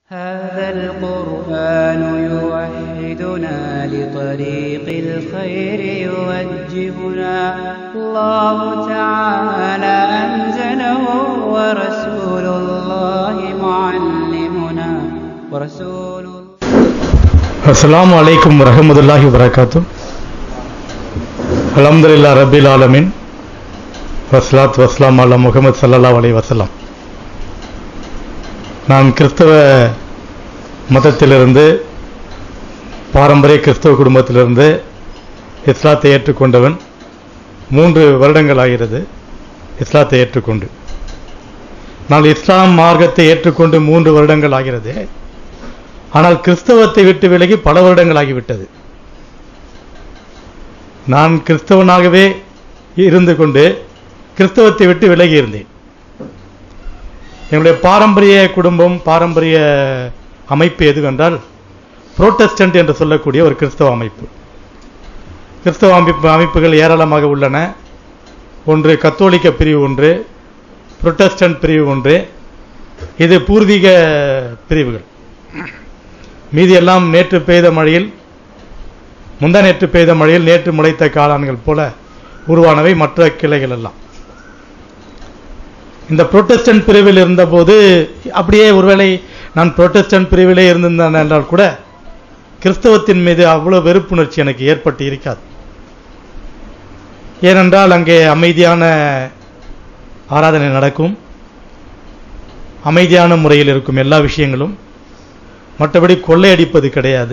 هذا القرآن يوحدنا لطريق الخير يوجهنا الله تعالى أنزله ورسول الله معلمنا ورسول அஸ்ஸலாமு அலைக்கும் வரஹமத்துல்லாஹி வரகாத்து அல்ஹம்துலில்லாஹ் ரப்பில் ஆலமீன் வஸ்லாத் வஸ்லாம் அல்லா முகமது ஸல்லல்லாஹு அலைஹி வஸல்லம் நான் கிறிஸ்தவ மதத்திலிருந்து பாரம்பரிய கிறிஸ்தவ குடும்பத்திலிருந்து இஸ்லாத்தை ஏற்றுக்கொண்டவன் மூன்று வருடங்கள் ஆகிறது இஸ்லாத்தை ஏற்றுக்கொண்டு நான் இஸ்லாம் மார்க்கத்தை ஏற்றுக்கொண்டு மூன்று வருடங்கள் ஆகிறது ஆனால் கிறிஸ்தவத்தை விட்டு விலகி பல வருடங்கள் ஆகிவிட்டது நான் கிறிஸ்தவனாகவே இருந்து கொண்டு கிறிஸ்தவத்தை விட்டு விலகி இருந்தேன் என்னுடைய பாரம்பரிய குடும்பம் பாரம்பரிய அமைப்பு எதுவென்றால் புரோட்டஸ்டன்ட் என்று சொல்லக்கூடிய ஒரு கிறிஸ்தவ அமைப்பு கிறிஸ்தவ அமைப்பு அமைப்புகள் ஏராளமாக உள்ளன ஒன்று கத்தோலிக்க பிரிவு ஒன்று புரோட்டஸ்டன்ட் பிரிவு ஒன்று இது பூர்வீக பிரிவுகள் மீதி எல்லாம் நேற்று பெய்த மழையில் முந்தா நேற்று பெய்த மழையில் நேற்று முளைத்த காளான்கள் போல உருவானவை மற்ற கிளைகள் எல்லாம் இந்த புரோட்டஸ்டன்ட் பிரிவில் இருந்தபோது அப்படியே ஒருவேளை நான் புரோட்டஸ்டன்ட் பிரிவிலே இருந்திருந்தேன் என்றால் கூட கிறிஸ்தவத்தின் மீது அவ்வளவு வெறுப்புணர்ச்சி எனக்கு ஏற்பட்டு இருக்காது ஏனென்றால் அங்கே அமைதியான ஆராதனை நடக்கும் அமைதியான முறையில் இருக்கும் எல்லா விஷயங்களும் மற்றபடி கொள்ளையடிப்பது கிடையாது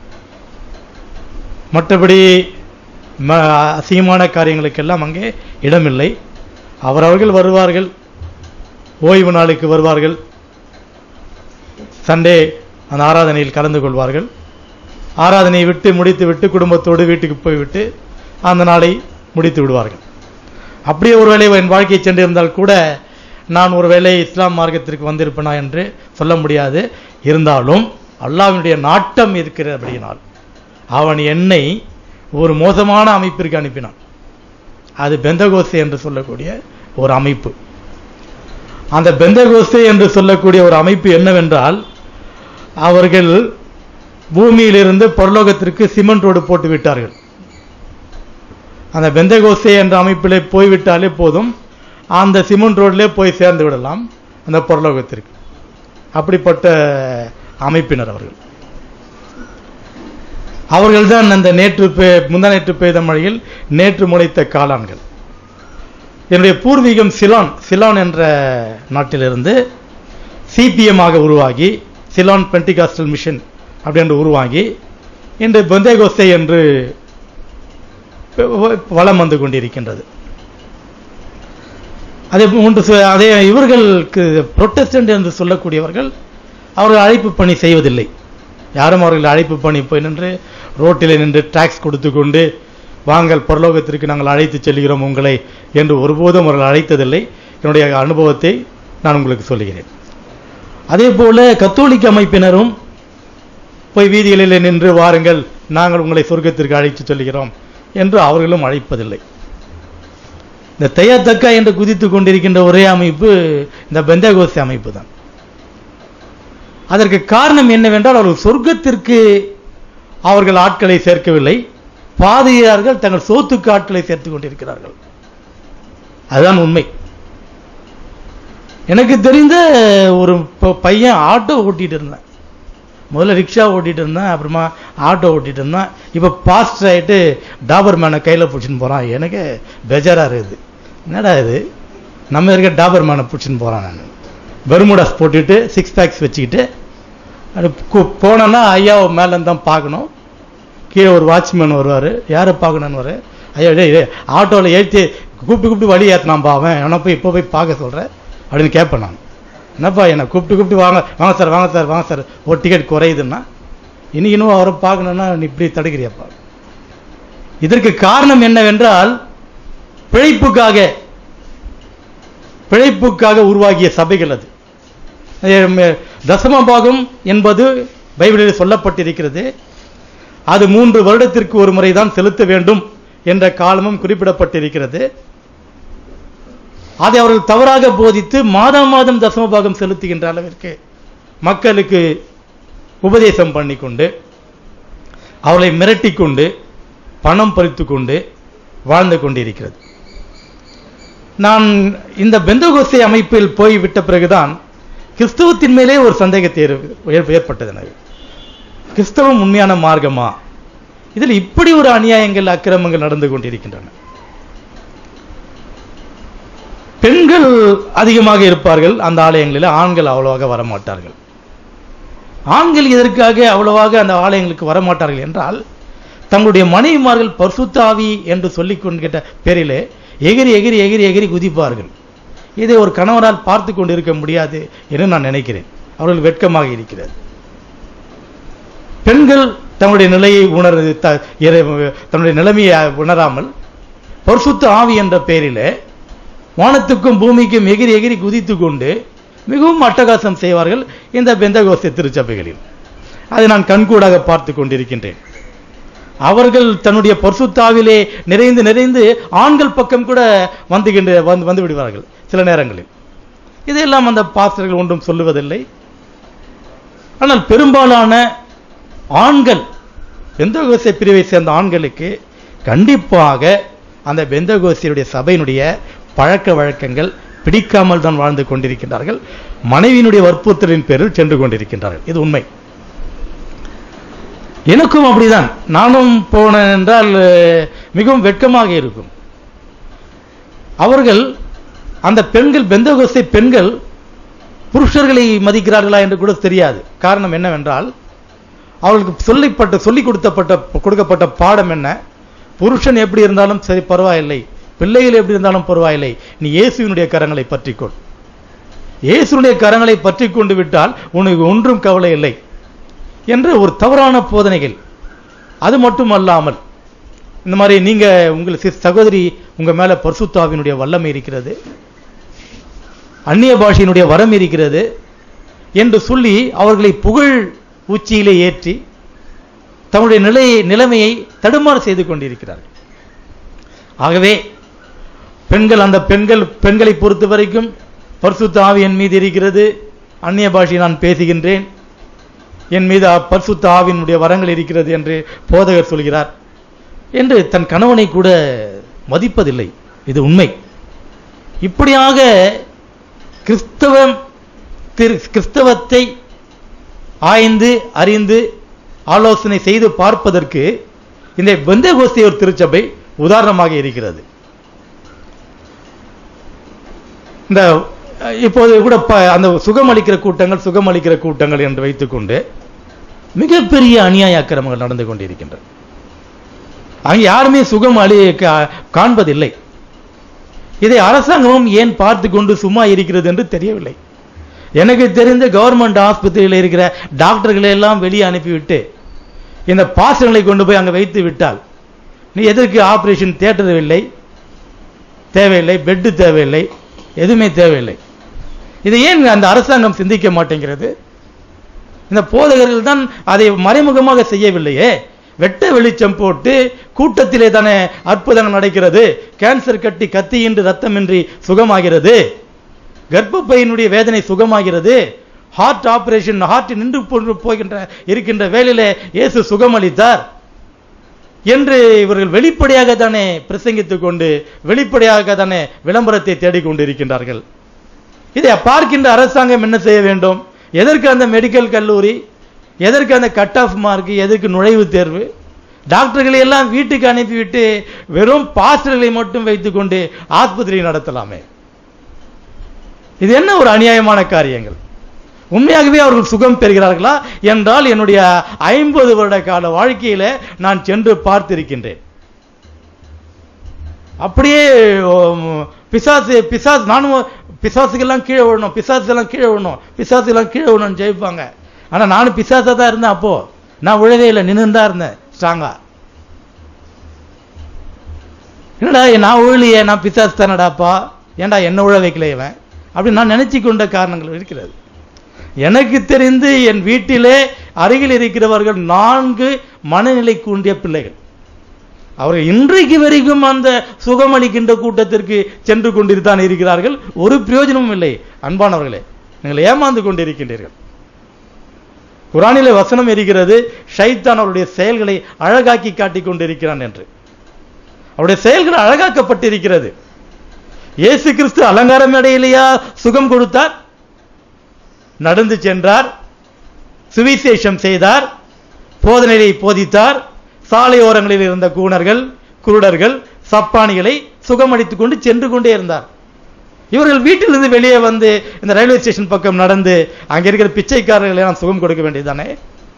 மற்றபடி ம அசிங்கமான காரியங்களுக்கெல்லாம் அங்கே இடமில்லை அவரவர்கள் வருவார்கள் ஓய்வு நாளுக்கு வருவார்கள் சண்டே அந்த ஆராதனையில் கலந்து கொள்வார்கள் ஆராதனையை விட்டு முடித்து விட்டு குடும்பத்தோடு வீட்டுக்கு போய்விட்டு அந்த நாளை முடித்து விடுவார்கள் அப்படியே ஒருவேளை என் வாழ்க்கையை சென்றிருந்தால் கூட நான் ஒருவேளை இஸ்லாம் மார்க்கத்திற்கு வந்திருப்பேனா என்று சொல்ல முடியாது இருந்தாலும் அல்லாவினுடைய நாட்டம் இருக்கிறபடியினால் அவன் என்னை ஒரு மோசமான அமைப்பிற்கு அனுப்பினான் அது பெந்தகோசை என்று சொல்லக்கூடிய ஒரு அமைப்பு அந்த பெந்தகோசை என்று சொல்லக்கூடிய ஒரு அமைப்பு என்னவென்றால் அவர்கள் பூமியிலிருந்து பரலோகத்திற்கு சிமெண்ட் ரோடு போட்டு விட்டார்கள் அந்த பெந்தகோசை என்ற அமைப்பிலே போய்விட்டாலே போதும் அந்த சிமெண்ட் ரோட்லேயே போய் சேர்ந்து விடலாம் அந்த பரலோகத்திற்கு அப்படிப்பட்ட அமைப்பினர் அவர்கள் அவர்கள்தான் அந்த நேற்று முந்தா நேற்று பெய்த மழையில் நேற்று முளைத்த காளான்கள் என்னுடைய பூர்வீகம் சிலான் சிலான் என்ற நாட்டிலிருந்து சிபிஎம் ஆக உருவாகி சிலான் பென்டிகாஸ்டல் மிஷன் அப்படி என்று உருவாகி இன்று பெந்தேகோசை என்று வளம் வந்து கொண்டிருக்கின்றது அதே மூன்று அதே இவர்களுக்கு புரொட்டஸ்டன்ட் என்று சொல்லக்கூடியவர்கள் அவர்கள் அழைப்பு பணி செய்வதில்லை யாரும் அவர்கள் அழைப்பு பணி போய் நின்று ரோட்டில் நின்று டாக்ஸ் கொடுத்து கொண்டு வாங்கள் பரலோகத்திற்கு நாங்கள் அழைத்து செல்கிறோம் உங்களை என்று ஒருபோதும் அவர்கள் அழைத்ததில்லை என்னுடைய அனுபவத்தை நான் உங்களுக்கு சொல்லுகிறேன் அதே போல கத்தோலிக்க அமைப்பினரும் போய் வீதிகளில் நின்று வாருங்கள் நாங்கள் உங்களை சொர்க்கத்திற்கு அழைத்து செல்கிறோம் என்று அவர்களும் அழைப்பதில்லை இந்த தையத்தக்கா என்று குதித்து கொண்டிருக்கின்ற ஒரே அமைப்பு இந்த பெந்தகோசி அமைப்பு தான் அதற்கு காரணம் என்னவென்றால் அவர்கள் சொர்க்கத்திற்கு அவர்கள் ஆட்களை சேர்க்கவில்லை பாதையார்கள் தங்கள் சோத்துக்கு ஆட்களை சேர்த்துக் கொண்டிருக்கிறார்கள் அதுதான் உண்மை எனக்கு தெரிந்த ஒரு பையன் ஆட்டோ ஓட்டிட்டு இருந்தேன் முதல்ல ரிக்ஷா ஓட்டிட்டு இருந்தேன் அப்புறமா ஆட்டோ ஓட்டிட்டு இருந்தேன் இப்போ பாஸ்ட் ஆகிட்டு டாபர் மேனை கையில் பிடிச்சின்னு போகிறான் எனக்கு பெஜாராக இருக்குது என்னடா இது நம்ம இருக்க டாபர் மேனை பிடிச்சின்னு போகிறான் நான் பெர்முடாஸ் போட்டுட்டு சிக்ஸ் பேக்ஸ் வச்சுக்கிட்டு அது போனோன்னா ஐயாவை மேலேருந்து தான் பார்க்கணும் கீழே ஒரு வாட்ச்மேன் வருவார் யாரை பார்க்கணுன்னு வர ஐயா டே ஆட்டோவில் ஏற்றி கூப்பிட்டு கூப்பிட்டு வழி ஏற்றினான் பாவன் எவனை போய் இப்போ போய் பார்க்க சொல்கிறேன் அப்படின்னு கேட்பேன் நான் என்னப்பா என்னை கூப்பிட்டு கூப்பிட்டு வாங்க வாங்க சார் வாங்க சார் வாங்க சார் ஒரு டிக்கெட் குறையுதுன்னா இன்னைக்கு இன்னும் அவரை பார்க்கணுன்னா நீ இப்படி தடுக்கிறியாப்பா இதற்கு காரணம் என்னவென்றால் பிழைப்புக்காக பிழைப்புக்காக உருவாகிய சபைகள் அது தசமபாகம் என்பது பைபிளில் சொல்லப்பட்டிருக்கிறது அது மூன்று வருடத்திற்கு ஒரு முறை தான் செலுத்த வேண்டும் என்ற காலமும் குறிப்பிடப்பட்டிருக்கிறது அதை அவர்கள் தவறாக போதித்து மாதம் மாதம் தசமபாகம் செலுத்துகின்ற அளவிற்கு மக்களுக்கு உபதேசம் பண்ணிக்கொண்டு அவளை மிரட்டிக் கொண்டு பணம் பறித்துக் கொண்டு வாழ்ந்து கொண்டிருக்கிறது நான் இந்த பெந்தகோஸ்தே அமைப்பில் போய் விட்ட பிறகுதான் கிறிஸ்தவத்தின் மேலே ஒரு சந்தேகத்தை ஏற்ப- ஏற்ப- ஏற்பட்டது எனக்கு கிறிஸ்தவம் உண்மையான மார்க்கமா இதில் இப்படி ஒரு அநியாயங்கள் அக்கிரமங்கள் நடந்து கொண்டிருக்கின்றன பெண்கள் அதிகமாக இருப்பார்கள் அந்த ஆலயங்களில் ஆண்கள் அவ்வளவாக வரமாட்டார்கள் ஆண்கள் இதற்காக அவ்வளவாக அந்த ஆலயங்களுக்கு வரமாட்டார்கள் என்றால் தங்களுடைய மனைவிமார்கள் பரிசுத்தாவி என்று சொல்லிக் கொண்டிருக்கிற பேரிலே எகிரி எகிரி எகிரி எகிரி குதிப்பார்கள் இதை ஒரு கணவரால் பார்த்து கொண்டிருக்க முடியாது என்று நான் நினைக்கிறேன் அவர்கள் வெட்கமாக இருக்கிறது பெண்கள் தன்னுடைய நிலையை உணர் த- இறை- தன்னுடைய நிலைமையை உணராமல் பரிசுத்த ஆவி என்ற பெயரிலே வானத்துக்கும் பூமிக்கும் எகிரி எகிரி குதித்து கொண்டு மிகவும் அட்டகாசம் செய்வார்கள் இந்த பெந்தகோஸ்தே திருச்சபைகளில் அதை நான் கண்கூடாக பார்த்து கொண்டிருக்கின்றேன் அவர்கள் தன்னுடைய பரிசுத்தாவிலே நிறைந்து நிறைந்து ஆண்கள் பக்கம் கூட வந்துகின்ற வந்து வந்து விடுவார்கள் சில நேரங்களில் இதையெல்லாம் அந்த பாஸ்டர்கள் ஒன்றும் சொல்லுவதில்லை ஆனால் பெரும்பாலான ஆண்கள் பெந்தகோசை பிரிவை சேர்ந்த ஆண்களுக்கு கண்டிப்பாக அந்த பெந்தகோசியுடைய சபையினுடைய பழக்க வழக்கங்கள் பிடிக்காமல் தான் வாழ்ந்து கொண்டிருக்கின்றார்கள் மனைவியினுடைய வற்புறுத்தலின் பேரில் சென்று கொண்டிருக்கின்றார்கள் இது உண்மை எனக்கும் அப்படிதான் நானும் போனேன் என்றால் அஹ், மிகவும் வெட்கமாக இருக்கும் அவர்கள் அந்த பெண்கள் பெந்தகோஸ்தை பெண்கள் புருஷர்களை மதிக்கிறார்களா என்று கூட தெரியாது காரணம் என்னவென்றால் அவர்களுக்கு சொல்லிப்பட்ட சொல்லிக் கொடுத்தப்பட்ட கொடுக்கப்பட்ட பாடம் என்ன புருஷன் எப்படி இருந்தாலும் சரி பரவாயில்லை பிள்ளைகள் எப்படி இருந்தாலும் பரவாயில்லை நீ இயேசுவினுடைய கரங்களை பற்றிக்கொள் இயேசுனுடைய கரங்களை பற்றி கொண்டு விட்டால் உனக்கு ஒன்றும் கவலை இல்லை என்ற ஒரு தவறான போதனைகள் அது மட்டுமல்லாமல் இந்த மாதிரி நீங்க உங்கள் சி- சகோதரி உங்க மேல பரிசுத்தாவினுடைய வல்லமை இருக்கிறது அந்நிய பாஷையினுடைய வரம் இருக்கிறது என்று சொல்லி அவர்களை புகழ் உச்சியிலே ஏற்றி தன்னுடைய நிலையை நிலைமையை தடுமாறு செய்து கொண்டிருக்கிறார்கள் ஆகவே பெண்கள் அந்த பெண்கள் பெண்களை பொறுத்த வரைக்கும் பரிசுத்த ஆவி என் மீது இருக்கிறது அந்நிய பாஷை நான் பேசுகின்றேன் என் மீது அ- பரிசுத்த ஆவியினுடைய வரங்கள் இருக்கிறது என்று போதகர் சொல்கிறார் என்று தன் கணவனை கூட மதிப்பதில்லை இது உண்மை இப்படியாக கிறிஸ்தவம் திரு- கிறிஸ்தவத்தை ஆய்ந்து அறிந்து ஆலோசனை செய்து பார்ப்பதற்கு இந்த பெந்தகோஸ்தியோர் திருச்சபை உதாரணமாக இருக்கிறது இந்த அஹ், இப்போது கூட ப- அந்த சுகமளிக்கிற கூட்டங்கள் சுகமளிக்கிற கூட்டங்கள் என்று வைத்துக்கொண்டு மிகப்பெரிய அநியாய அக்கிரமங்கள் நடந்து கொண்டிருக்கின்றன அங்கே யாருமே சுகம் அழி கா- காண்பதில்லை இதை அரசாங்கமும் ஏன் பார்த்து கொண்டு சும்மா இருக்கிறது என்று தெரியவில்லை எனக்கு தெரிந்த கவர்மெண்ட் ஆஸ்பத்திரியில் இருக்கிற டாக்டர்களை எல்லாம் வெளியே அனுப்பிவிட்டு இந்த பாசங்களை கொண்டு போய் அங்கே வைத்து விட்டால் நீ எதற்கு ஆபரேஷன் தியேட்டர் இல்லை தேவையில்லை பெட்டு தேவையில்லை எதுவுமே தேவையில்லை இதை ஏன் அந்த அரசாங்கம் சிந்திக்க மாட்டேங்கிறது இந்த போதகர்கள் தான் அதை மறைமுகமாக செய்யவில்லையே வெட்ட வெளிச்சம் போட்டு கூட்டத்திலே தானே அற்புதங்கள் நடக்கிறது கேன்சர் கட்டி கத்தியின்றி ரத்தமின்றி சுகமாகிறது கர்ப்பப்பையினுடைய வேதனை சுகமாகிறது ஹார்ட் ஆபரேஷன் ஹார்ட் நின்று போன்று போகின்ற இருக்கின்ற வேளையிலே இயேசு சுகமளித்தார் என்று இவர்கள் வெளிப்படையாக தானே பிரசங்கித்துக் கொண்டு வெளிப்படையாக தானே விளம்பரத்தை தேடிக் இருக்கின்றார்கள் இதை பார்க்கின்ற அரசாங்கம் என்ன செய்ய வேண்டும் எதற்கு அந்த மெடிக்கல் கல்லூரி எதற்கு அந்த கட் ஆஃப் மார்க் எதற்கு நுழைவுத் தேர்வு டாக்டர்களை எல்லாம் வீட்டுக்கு அனுப்பிவிட்டு வெறும் பாஸ்டர்களை மட்டும் வைத்துக்கொண்டு ஆஸ்பத்திரி நடத்தலாமே இது என்ன ஒரு அநியாயமான காரியங்கள் உண்மையாகவே அவர்கள் சுகம் பெறுகிறார்களா என்றால் என்னுடைய ஐம்பது வருட கால வாழ்க்கையில நான் சென்று பார்த்திருக்கின்றேன் அப்படியே உம், பிசாசு பிசாசு நானும் பிசாசுக்கெல்லாம் கீழே விடணும் பிசாசு எல்லாம் கீழே விடணும் பிசாசு எல்லாம் கீழே விடணும் ஜெயிப்பாங்க ஆனா நானும் பிசாசா தான் இருந்தேன் அப்போ நான் விழவே இல்லை நின்று தான் இருந்தேன் ஸ்ட்ராங்கா என்னடா நான் உழலையே நான் பிசாசு தானடாப்பா ஏன்டா என்ன உழ வைக்கல இவன் அப்படி நான் நினைச்சு கொண்ட காரணங்கள் இருக்கிறது எனக்கு தெரிந்து என் வீட்டிலே அருகில் இருக்கிறவர்கள் நான்கு மனநிலை கூண்டிய பிள்ளைகள் அவர்கள் இன்றைக்கு வரைக்கும் அந்த சுகமளிக்கின்ற கூட்டத்திற்கு சென்று கொண்டிருத்தான் இருக்கிறார்கள் ஒரு பிரயோஜனமும் இல்லை அன்பானவர்களே நீங்கள் ஏமாந்து கொண்டிருக்கின்றீர்கள் குரானிலே வசனம் இருக்கிறது ஷைத்தான் அவருடைய செயல்களை அழகாக்கி காட்டிக் கொண்டிருக்கிறான் என்று அவருடைய செயல்கள் அழகாக்கப்பட்டிருக்கிறது இயேசு கிறிஸ்து அலங்கார மேடையிலேயா சுகம் கொடுத்தார் நடந்து சென்றார் சுவிசேஷம் செய்தார் போதனையை போதித்தார் சாலையோரங்களில் இருந்த கூணர்கள் குருடர்கள் சப்பானிகளை சுகமடித்துக் கொண்டு சென்று கொண்டே இருந்தார் இவர்கள் வீட்டிலிருந்து வெளியே வந்து இந்த ரயில்வே ஸ்டேஷன் பக்கம் நடந்து அங்க இருக்கிற பிச்சைக்காரர்களை எல்லாம் சுகம் கொடுக்க வேண்டியதுதானே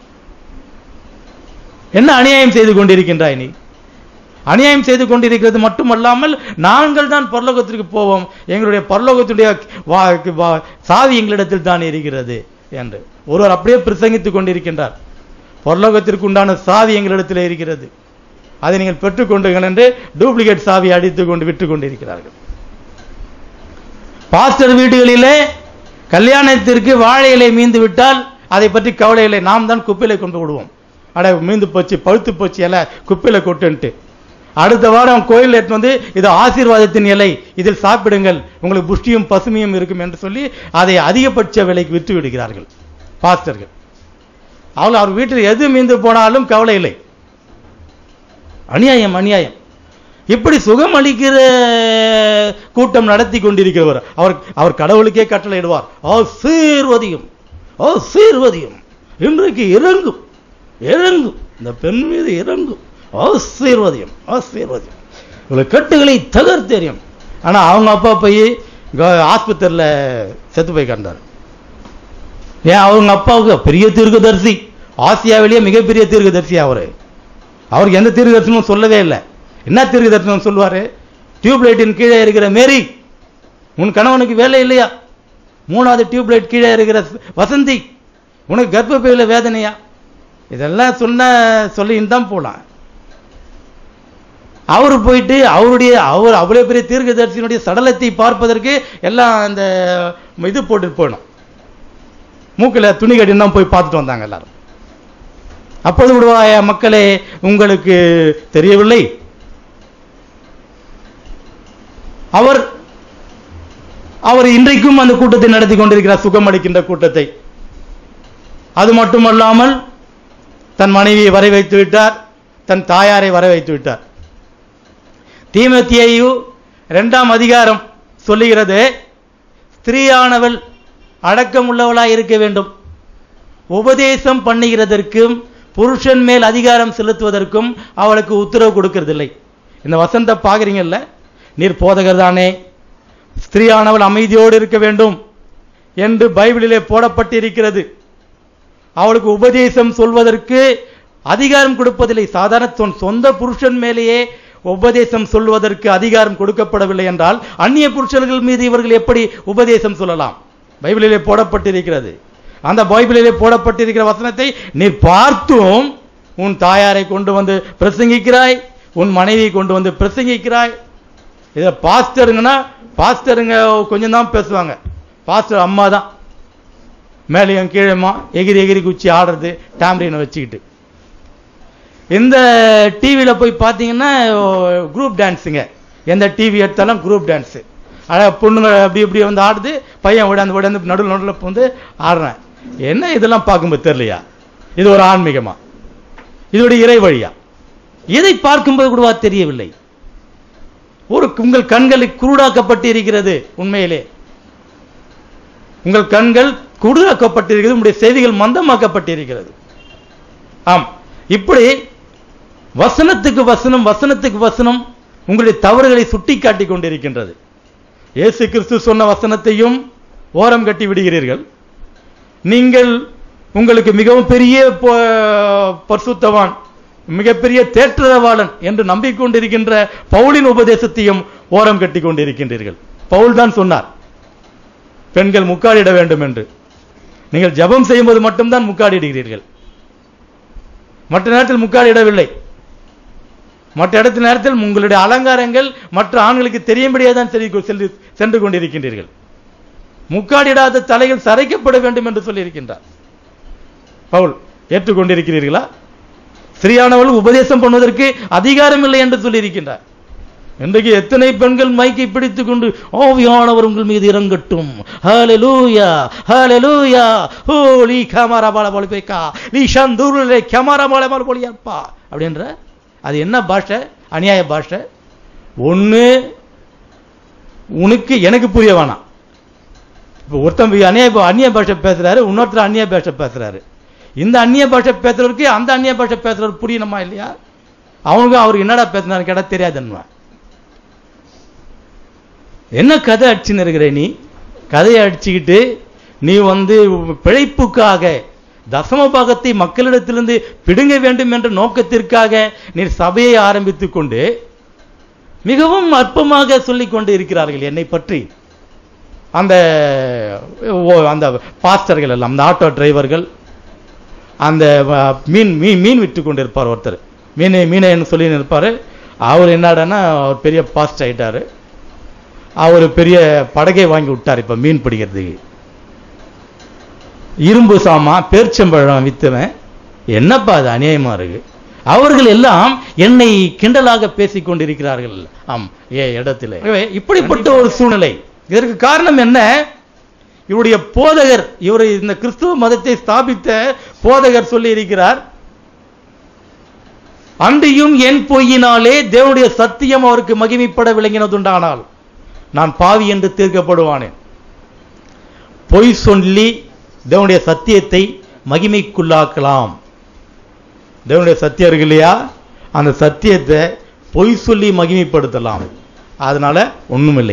என்ன அநியாயம் செய்து கொண்டிருக்கின்றாய் நீ அநியாயம் செய்து கொண்டிருக்கிறது மட்டுமல்லாமல் நாங்கள் தான் பரலோகத்திற்கு போவோம் எங்களுடைய பரலோகத்துடைய வா- வா- சாவி எங்களிடத்தில் தான் இருக்கிறது என்று ஒருவர் அப்படியே பிரசங்கித்துக் கொண்டிருக்கின்றார் பரலோகத்திற்கு உண்டான சாவி எங்களிடத்தில் இருக்கிறது அதை நீங்கள் பெற்றுக்கொண்டுங்கள் என்று டூப்ளிகேட் சாவி அடித்துக் கொண்டு விற்றுக் கொண்டிருக்கிறார்கள் பாஸ்டர் வீடுகளிலே கல்யாணத்திற்கு வாழை இலை மீந்து விட்டால் அதை பற்றி கவலை இல்லை நாம் தான் குப்பையில கொண்டு விடுவோம் அட மீந்து போச்சு பழுத்து போச்சு இலை குப்பையில கொட்டுன்ட்டு அடுத்த வாரம் கோயில் எடுத்து வந்து இது ஆசீர்வாதத்தின் இலை இதில் சாப்பிடுங்கள் உங்களுக்கு புஷ்டியும் பசுமையும் இருக்கும் என்று சொல்லி அதை அதிகபட்ச விலைக்கு விற்று விடுகிறார்கள் பாஸ்டர்கள் அவங்க அவர் வீட்டில் எது மீந்து போனாலும் கவலை இல்லை அநியாயம் அநியாயம் இப்படி சுகம் அளிக்கிற கூட்டம் நடத்தி கொண்டிருக்கிறவர் அவர் அவர் கடவுளுக்கே கட்டளையிடுவார் ஆசீர்வதியும் ஆசீர்வதியும் இன்றைக்கு இறங்கும் இறங்கும் இந்த பெண் மீது இறங்கும் ஆசீர்வதியம் ஆசீர்வதியம் இவ்வளவு கட்டுகளை தகர்த்தெறியும் ஆனா அவங்க அப்பா போய் ஆஸ்பத்திரியில் செத்து போய் கண்டார் ஏன் அவங்க அப்பாவுக்கு பெரிய தீர்க்கதரிசி ஆசியாவிலேயே மிகப்பெரிய தீர்க்கதரிசி அவரு அவருக்கு எந்த தீர்க்கதரிசனமும் சொல்லவே இல்லை என்ன தீர்க்கதரிசனம் சொல்லுவாரு டியூப்லைட்டின் கீழே இருக்கிற மேரி உன் கணவனுக்கு வேலை இல்லையா மூணாவது டியூப்லைட் கீழே இருக்கிற வசந்தி உனக்கு கர்ப்பப்பையில வேதனையா இதெல்லாம் சொன்ன சொல்லின்னு தான் போலாம் அவர் போயிட்டு அவருடைய அவர் அவ்வளவு பெரிய தீர்க்கதரிசியினுடைய சடலத்தை பார்ப்பதற்கு எல்லாம் அந்த இது போட்டு போயிடும் மூக்கில் துணி கட்டின்னு தான் போய் பார்த்துட்டு வந்தாங்க எல்லாரும் அப்போது விடுவாய மக்களே உங்களுக்கு தெரியவில்லை அவர் அவர் இன்றைக்கும் அந்த கூட்டத்தை நடத்தி கொண்டிருக்கிறார் சுகம் அளிக்கின்ற கூட்டத்தை அது மட்டுமல்லாமல் தன் மனைவியை வர வைத்து விட்டார் தன் தாயாரை வர வைத்து விட்டார் தீமத்தியு இரண்டாம் அதிகாரம் சொல்லுகிறது ஸ்திரீயானவள் அடக்கமுள்ளவளாய் இருக்க வேண்டும் உபதேசம் பண்ணுகிறதற்கும் புருஷன் மேல் அதிகாரம் செலுத்துவதற்கும் அவளுக்கு உத்தரவு கொடுக்கறதில்லை இந்த வசந்த பாக்குறீங்கல்ல நீர் போதகர் தானே ஸ்திரீயானவள் அமைதியோடு இருக்க வேண்டும் என்று பைபிளிலே போடப்பட்டிருக்கிறது அவளுக்கு உபதேசம் சொல்வதற்கு அதிகாரம் கொடுப்பதில்லை சாதாரண சொன்- சொந்த புருஷன் மேலேயே உபதேசம் சொல்வதற்கு அதிகாரம் கொடுக்கப்படவில்லை என்றால் அந்நிய புருஷர்கள் மீது இவர்கள் எப்படி உபதேசம் சொல்லலாம் பைபிளிலே போடப்பட்டிருக்கிறது அந்த பைபிளிலே போடப்பட்டிருக்கிற வசனத்தை நீர் பார்த்தும் உன் தாயாரை கொண்டு வந்து பிரசங்கிக்கிறாய் உன் மனைவியை கொண்டு வந்து பிரசங்கிக்கிறாய் இதை பாஸ்டருங்கன்னா பாஸ்டருங்க கொஞ்சம் தான் பேசுவாங்க பாஸ்டர் அம்மா தான் மேலேயும் கீழேமா எகிரி எகிரி குச்சி ஆடுறது டேம்ரீனை வச்சுக்கிட்டு இந்த டிவியில் போய் பார்த்தீங்கன்னா குரூப் டான்ஸுங்க எந்த டிவி எடுத்தாலும் குரூப் டான்ஸு அழகா பொண்ணுங்க அப்படி இப்படி வந்து ஆடுது பையன் விடாந்து விடாந்து நடுவில் நடுவில் வந்து ஆடுறேன் என்ன இதெல்லாம் பார்க்கும்போது தெரியலையா இது ஒரு ஆன்மீகமா இதோடைய இறை வழியா இதை பார்க்கும்போது கூடவா தெரியவில்லை ஒரு உங்கள் கண்களுக்கு குருடாக்கப்பட்டு இருக்கிறது உண்மையிலே உங்கள் கண்கள் குருடாக்கப்பட்டிருக்கிறது உங்களுடைய செய்திகள் மந்தமாக்கப்பட்டிருக்கிறது ஆம் இப்படி வசனத்துக்கு வசனம் வசனத்துக்கு வசனம் உங்களுடைய தவறுகளை சுட்டி காட்டிக் கொண்டிருக்கின்றது இயேசு கிறிஸ்து சொன்ன வசனத்தையும் ஓரம் கட்டி விடுகிறீர்கள் நீங்கள் உங்களுக்கு மிகவும் பெரிய ப- பரிசுத்தவான் மிகப்பெரிய தேற்றரவாளன் என்று நம்பிக்கொண்டிருக்கின்ற பவுலின் உபதேசத்தையும் ஓரம் கட்டி கொண்டிருக்கின்றீர்கள் பவுல் தான் சொன்னார் பெண்கள் முக்காடிட வேண்டும் என்று நீங்கள் ஜெபம் செய்யும்போது மட்டும்தான் முக்காடிடுகிறீர்கள் மற்ற நேரத்தில் முக்காடிடவில்லை மற்ற இடத்து நேரத்தில் உங்களுடைய அலங்காரங்கள் மற்ற ஆண்களுக்கு தெரியும்படியே தான் சென்று சென்று- சென்று கொண்டிருக்கின்றீர்கள் முக்காடிடாத தலைகள் சரைக்கப்பட வேண்டும் என்று சொல்லியிருக்கின்றார் பவுல் ஏற்றுக்கொண்டிருக்கிறீர்களா ஸ்திரீயானவள் உபதேசம் பண்ணுவதற்கு அதிகாரம் இல்லை என்று சொல்லியிருக்கின்றார் இன்றைக்கு எத்தனை பெண்கள் மைக்கை பிடித்துக் கொண்டு ஆவியானவர் உங்கள் மீது இறங்கட்டும் ஹalleluya ஹalleluya ஹோலி கமரா பால போல பேக்கா நீ சந்தூரிலே கமரா பால போல போலியாப்பா அப்படின்ற அது என்ன பாஷை அநியாய பாஷை ஒண்ணு உனக்கு எனக்கு புரிய வேணாம் இப்போ ஒருத்தன் போய் அந்நிய அந்நிய பாஷை பேசுறாரு இன்னொருத்தர் அந்நிய பாஷை பேசுறாரு இந்த அந்நிய பாஷை பேசுறவருக்கு அந்த அந்நிய பாஷை பேசுறவர் புரியணுமா இல்லையா அவனுக்கு அவருக்கு என்னடா பேசினாரு கேட்டா தெரியாதுன்னுவா என்ன கதை அடிச்சுன்னு இருக்கிற நீ கதையை அடிச்சுக்கிட்டு நீ வந்து பிழைப்புக்காக தசம பாகத்தை மக்களிடத்திலிருந்து பிடுங்க வேண்டும் என்ற நோக்கத்திற்காக நீ சபையை ஆரம்பித்துக் கொண்டு மிகவும் அற்பமாக சொல்லிக் கொண்டு இருக்கிறார்கள் என்னை பற்றி அந்த ஓ, அந்த பாஸ்டர்கள் எல்லாம் அந்த ஆட்டோ டிரைவர்கள் அந்த அஹ், மீன் மீன் மீன் விட்டு கொண்டு இருப்பார் ஒருத்தர் மீன் மீனைன்னு சொல்லி இருப்பார் அவர் என்னடான்னா அவர் பெரிய பாஸ்ட் ஆயிட்டாரு அவர் பெரிய படகை வாங்கி விட்டார் இப்ப மீன் பிடிக்கிறதுக்கு இரும்பு சாமா பேர்ச்சம்பழம் வித்துவன் என்னப்பா அது அநியாயமா இருக்கு அவர்கள் எல்லாம் என்னை கிண்டலாக பேசிக் கொண்டிருக்கிறார்கள் ஆம் ஏ இடத்துல ஆகவே இப்படிப்பட்ட ஒரு சூழ்நிலை இதற்கு காரணம் என்ன இவருடைய போதகர் இவர் இந்த கிறிஸ்துவ மதத்தை ஸ்தாபித்த போதகர் சொல்லி இருக்கிறார் அன்றியும் என் பொய்யினாலே தேவனுடைய சத்தியம் அவருக்கு மகிமைப்பட விளங்கினதுண்டானால் நான் பாவி என்று தீர்க்கப்படுவானேன் பொய் சொல்லி தேவனுடைய சத்தியத்தை மகிமைக்குள்ளாக்கலாம் தேவனுடைய சத்தியம் இருக்கு இல்லையா அந்த சத்தியத்தை பொய் சொல்லி மகிமைப்படுத்தலாம் அதனால ஒண்ணுமில்லை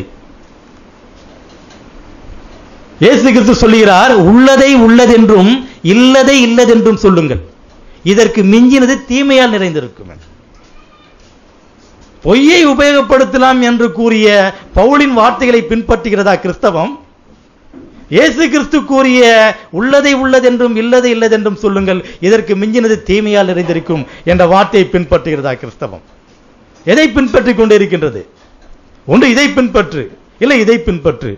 இயேசு கிறிஸ்து சொல்லுகிறார் உள்ளதை உள்ளதென்றும் இல்லதை இல்லதென்றும் சொல்லுங்கள் இதற்கு மிஞ்சினது தீமையால் நிறைந்திருக்கும் என்று. பொய்யை உபயோகப்படுத்தலாம் என்று கூறிய பவுலின் வார்த்தைகளை பின்பற்றுகிறதா கிறிஸ்தவம் இயேசு கிறிஸ்து கூறிய உள்ளதை உள்ளதென்றும் இல்லதை இல்லதென்றும் சொல்லுங்கள் இதற்கு மிஞ்சினது தீமையால் நிறைந்திருக்கும் என்ற வார்த்தையை பின்பற்றுகிறதா கிறிஸ்தவம் எதை பின்பற்றிக் கொண்டு இருக்கின்றது ஒன்று இதை பின்பற்று இல்லை இதை பின்பற்று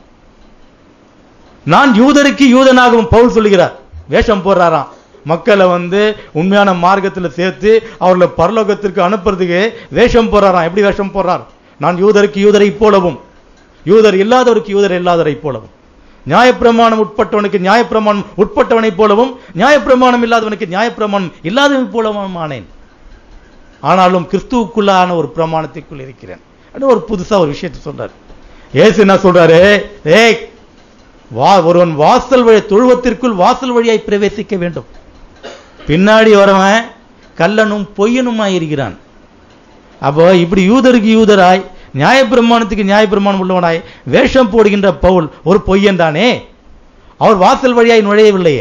நான் யூதருக்கு யூதனாகவும் பவுல் சொல்லுகிறார் வேஷம் போடுறாராம் மக்களை வந்து உண்மையான மார்க்கத்தில் சேர்த்து அவர்களை பரலோகத்திற்கு அனுப்புறதுக்கு வேஷம் போடுறாராம் எப்படி வேஷம் போடுறார் நான் யூதருக்கு யூதரை போலவும் யூதர் இல்லாதவருக்கு யூதர் இல்லாதவரை போலவும் நியாயப்பிரமாணம் உட்பட்டவனுக்கு நியாயப்பிரமாணம் உட்பட்டவனைப் போலவும் நியாயப்பிரமாணம் இல்லாதவனுக்கு நியாயப்பிரமாணம் இல்லாதவன் போலவும் ஆனேன் ஆனாலும் கிறிஸ்துவுக்குள்ளான ஒரு பிரமாணத்திற்குள் இருக்கிறேன் அப்படின்னு ஒரு புதுசா ஒரு விஷயத்தை சொல்றாரு ஏசு என்ன சொல்றாரு ஏய் வா ஒருவன் வாசல் வழி தொழுவத்திற்குள் வாசல் வழியாய் பிரவேசிக்க வேண்டும் பின்னாடி வரவன் கல்லனும் பொய்யனுமாய் இருக்கிறான் அப்போ இப்படி யூதருக்கு யூதராய் நியாயப்பிரமாணத்துக்கு நியாயப்பிரமாணம் உள்ளவனாய் வேஷம் போடுகின்ற பவுல் ஒரு பொய்யன் தானே அவர் வாசல் வழியாய் நுழையவில்லையே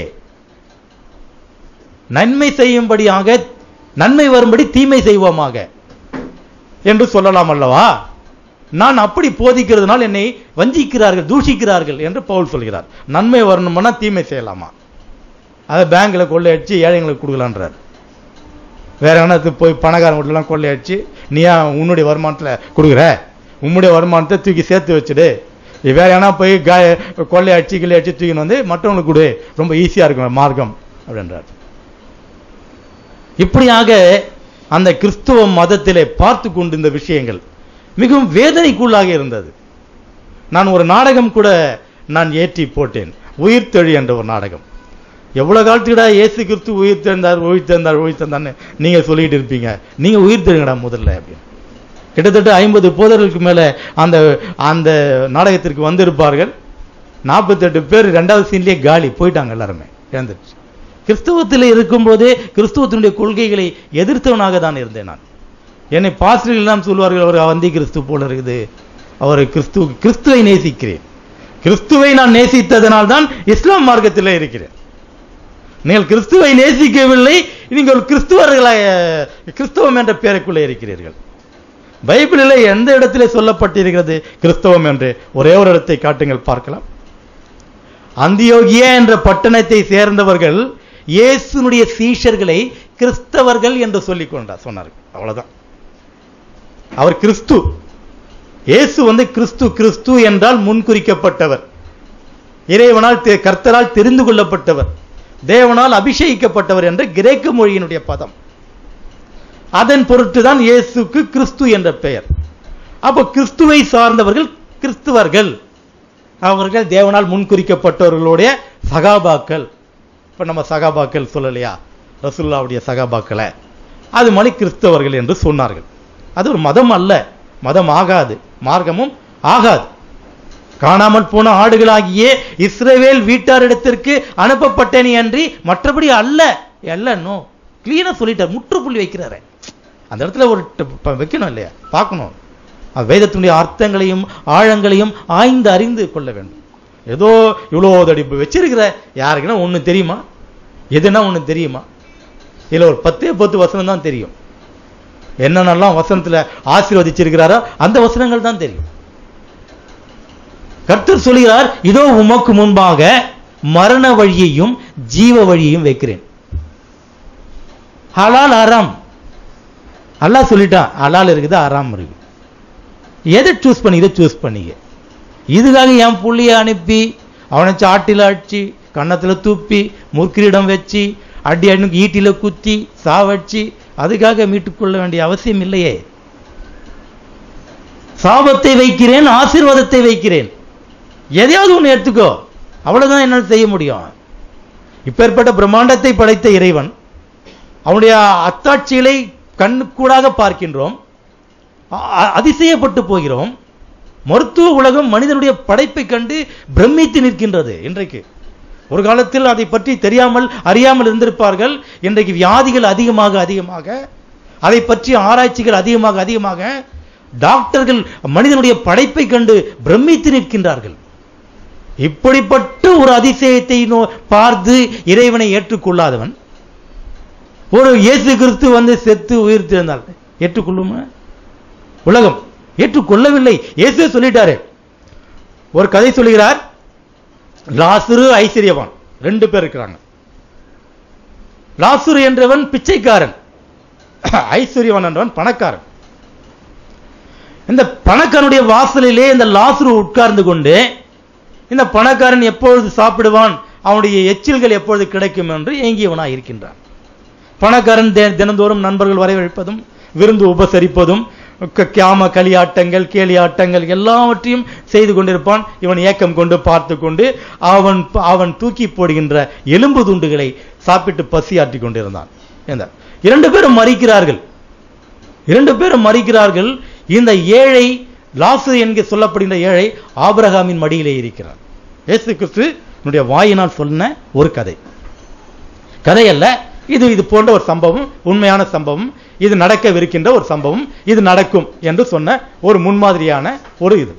நன்மை செய்யும்படியாக நன்மை வரும்படி தீமை செய்வோமாக என்று சொல்லலாம் அல்லவா நான் அப்படி போதிக்கிறதுனால் என்னை வஞ்சிக்கிறார்கள் தூஷிக்கிறார்கள் என்று பவுல் சொல்கிறார் நன்மை வரணும்னா தீமை செய்யலாமா அதை பேங்க்ல கொள்ளையடிச்சு ஏழைங்களுக்கு கொடுக்கலான்றார் வேற எவனாத்து போய் பணக்காரன் வீட்டுலாம் கொள்ளையடிச்சு நீ ஏன் உன்னுடைய வருமானத்தில் கொடுக்குற உன்னுடைய வருமானத்தை தூக்கி சேர்த்து வச்சுடு நீ வேற எவனா போய் காய கொள்ளையடிச்சு கிள்ளையடிச்சு தூக்கின்னு வந்து மற்றவங்களுக்கு கொடு ரொம்ப ஈஸியா இருக்கும் மார்க்கம் அப்படின்றார் இப்படியாக அந்த கிறிஸ்துவ மதத்திலே பார்த்து கொண்டிருந்த விஷயங்கள் மிகவும் வேதனைக்குள்ளாக இருந்தது நான் ஒரு நாடகம் கூட நான் ஏற்றி போட்டேன் உயிர்த்தெழி என்ற ஒரு நாடகம் எவ்வளவு காலத்துக்குடா இயேசு கிறிஸ்து உயிர் தெரிந்தார் உயிர் தெரிந்தார் உயிர் தெரிந்தார்னு நீங்க சொல்லிட்டு இருப்பீங்க நீங்க உயிர் தெரியுங்கடா முதல்ல அப்படின்னு கிட்டத்தட்ட ஐம்பது போதர்களுக்கு மேல அந்த அந்த நாடகத்திற்கு வந்திருப்பார்கள் நாற்பத்தெட்டு பேர் ரெண்டாவது சீன்லயே காலி போயிட்டாங்க எல்லாருமே இறந்துச்சு கிறிஸ்துவத்தில் இருக்கும்போதே கிறிஸ்துவத்தினுடைய கொள்கைகளை எதிர்த்தவனாக தான் இருந்தேன் நான் என்னை பாஸ்டர்கள் எல்லாம் சொல்வார்கள் அவர் வந்தி கிறிஸ்து போல இருக்குது அவர் கிறிஸ்து கிறிஸ்துவை நேசிக்கிறேன் கிறிஸ்துவை நான் நேசித்ததனால் தான் இஸ்லாம் மார்க்கத்தில் இருக்கிறேன் நீங்கள் கிறிஸ்துவை நேசிக்கவில்லை நீங்கள் ஒரு கிறிஸ்துவர்களாக கிறிஸ்தவம் என்ற பெயருக்குள்ளே இருக்கிறீர்கள் பைபிளில் எந்த இடத்திலே சொல்லப்பட்டிருக்கிறது கிறிஸ்தவம் என்று ஒரே ஒரு இடத்தை காட்டுங்கள் பார்க்கலாம் அந்தியோகியா என்ற பட்டணத்தை சேர்ந்தவர்கள் இயேசுனுடைய சீஷர்களை கிறிஸ்தவர்கள் என்று சொல்லிக் கொண்டார் சொன்னார் அவ்வளவுதான் அவர் கிறிஸ்து இயேசு வந்து கிறிஸ்து கிறிஸ்து என்றால் முன்குறிக்கப்பட்டவர் இறைவனால் தெ- கர்த்தரால் தெரிந்து கொள்ளப்பட்டவர் தேவனால் அபிஷேகிக்கப்பட்டவர் என்ற கிரேக்க மொழியினுடைய பதம் அதன் பொருட்டு தான் இயேசுக்கு கிறிஸ்து என்ற பெயர் அப்போ கிறிஸ்துவை சார்ந்தவர்கள் கிறிஸ்துவர்கள் அவர்கள் தேவனால் முன்குறிக்கப்பட்டவர்களுடைய சகாபாக்கள் இப்ப நம்ம சகாபாக்கள் சொல்லலையா ரசுல்லாவுடைய சகாபாக்களை அது மாதிரி கிறிஸ்தவர்கள் என்று சொன்னார்கள் அது ஒரு மதம் அல்ல மதம் ஆகாது மார்க்கமும் ஆகாது காணாமல் போன ஆடுகளாகிய இஸ்ரவேல் வீட்டாரிடத்திற்கு அனுப்பப்பட்டேனே அன்றி மற்றபடி அல்ல அல்ல நோ கிளீனா சொல்லிட்டார் முற்றுப்புள்ளி வைக்கிறாரு அந்த இடத்துல ஒரு ட- ப- வைக்கணும் இல்லையா பார்க்கணும் அது வேதத்தினுடைய அர்த்தங்களையும் ஆழங்களையும் ஆய்ந்து அறிந்து கொள்ள வேண்டும் ஏதோ இவ்வளோ தடி வச்சிருக்கிற யாருக்குன்னா ஒண்ணு தெரியுமா எதுனா ஒண்ணு தெரியுமா இதுல ஒரு பத்தே பத்து வசனம் தான் தெரியும் என்னென்னலாம் வசனத்துல ஆசீர்வதிச்சிருக்கிறாரோ அந்த வசனங்கள் தான் தெரியும் கர்த்தர் சொல்கிறார் இதோ உமக்கு முன்பாக மரண வழியையும் ஜீவ வழியையும் வைக்கிறேன் ஹலால் ஆறாம் அல்லாஹ் சொல்லிட்டான் ஹலால் இருக்குது ஆறாம் இருக்கு எதை சூஸ் பண்ணி இதை சூஸ் பண்ணிக்க இதுக்காக என் புள்ளிய அனுப்பி அவனை சாட்டில அடிச்சு கன்னத்துல துப்பி முற்கிரிடம் வச்சு அடி அடி ஈட்டில குத்தி சாவச்சு அதுக்காக மீட்டுக்கொள்ள வேண்டிய அவசியம் இல்லையே சாபத்தை வைக்கிறேன் ஆசீர்வாதத்தை வைக்கிறேன் எதையாவது ஒன்று எடுத்துக்கோ அவ்வளவுதான் என்னால் செய்ய முடியும் இப்பேற்பட்ட பிரம்மாண்டத்தை படைத்த இறைவன் அவனுடைய அத்தாட்சிகளை கண்ணுக்கூடாக பார்க்கின்றோம் அ- அ- அதிசயப்பட்டு போகிறோம் மருத்துவ உலகம் மனிதனுடைய படைப்பை கண்டு பிரமித்து நிற்கின்றது இன்றைக்கு ஒரு காலத்தில் அதை பற்றி தெரியாமல் அறியாமல் இருந்திருப்பார்கள் இன்றைக்கு வியாதிகள் அதிகமாக அதிகமாக அதை பற்றி ஆராய்ச்சிகள் அதிகமாக அதிகமாக டாக்டர்கள் மனிதனுடைய படைப்பை கண்டு பிரமித்து நிற்கின்றார்கள் இப்படிப்பட்ட ஒரு அதிசயத்தை நோ- பார்த்து இறைவனை ஏற்றுக்கொள்ளாதவன் ஒரு இயேசு கிறிஸ்து வந்து செத்து உயிர் திறந்தால் ஏற்றுக்கொள்ளுமா உலகம் ஏற்றுக்கொள்ளவில்லை இயேசு சொல்லிட்டாரு ஒரு கதை சொல்லுகிறார் லாசுரு ஐஸ்வர்யவான் ரெண்டு பேர் இருக்கிறாங்க லாசுரு என்றவன் பிச்சைக்காரன் ஐஸ்வர்யவான் என்றவன் பணக்காரன் இந்த பணக்காரனுடைய வாசலிலே இந்த லாசுரு உட்கார்ந்து கொண்டு இந்த பணக்காரன் எப்பொழுது சாப்பிடுவான் அவனுடைய எச்சில்கள் எப்பொழுது கிடைக்கும் என்று ஏங்கியவனாய் இருக்கின்றான் பணக்காரன் தி- தினந்தோறும் நண்பர்கள் வரவழைப்பதும் விருந்து உபசரிப்பதும் க- கியாம களியாட்டங்கள் கேலியாட்டங்கள் எல்லாவற்றையும் செய்து கொண்டிருப்பான் இவன் ஏக்கம் கொண்டு பார்த்து கொண்டு அவன் ப- அவன் தூக்கி போடுகின்ற எலும்பு துண்டுகளை சாப்பிட்டு பசியாற்றி கொண்டிருந்தான் இந்த இரண்டு பேரும் மறிக்கிறார்கள் இரண்டு பேரும் மறிக்கிறார்கள் இந்த ஏழை லாசு என்க சொல்லப்படுகின்ற ஏழை ஆபிரகாமின் மடியிலே இருக்கிறார் இயேசு கிறிஸ்து என்னுடைய வாயினால் சொன்ன ஒரு கதை கதை அல்ல இது இது போன்ற ஒரு சம்பவம் உண்மையான சம்பவம் இது நடக்கவிருக்கின்ற ஒரு சம்பவம் இது நடக்கும் என்று சொன்ன ஒரு முன்மாதிரியான ஒரு இது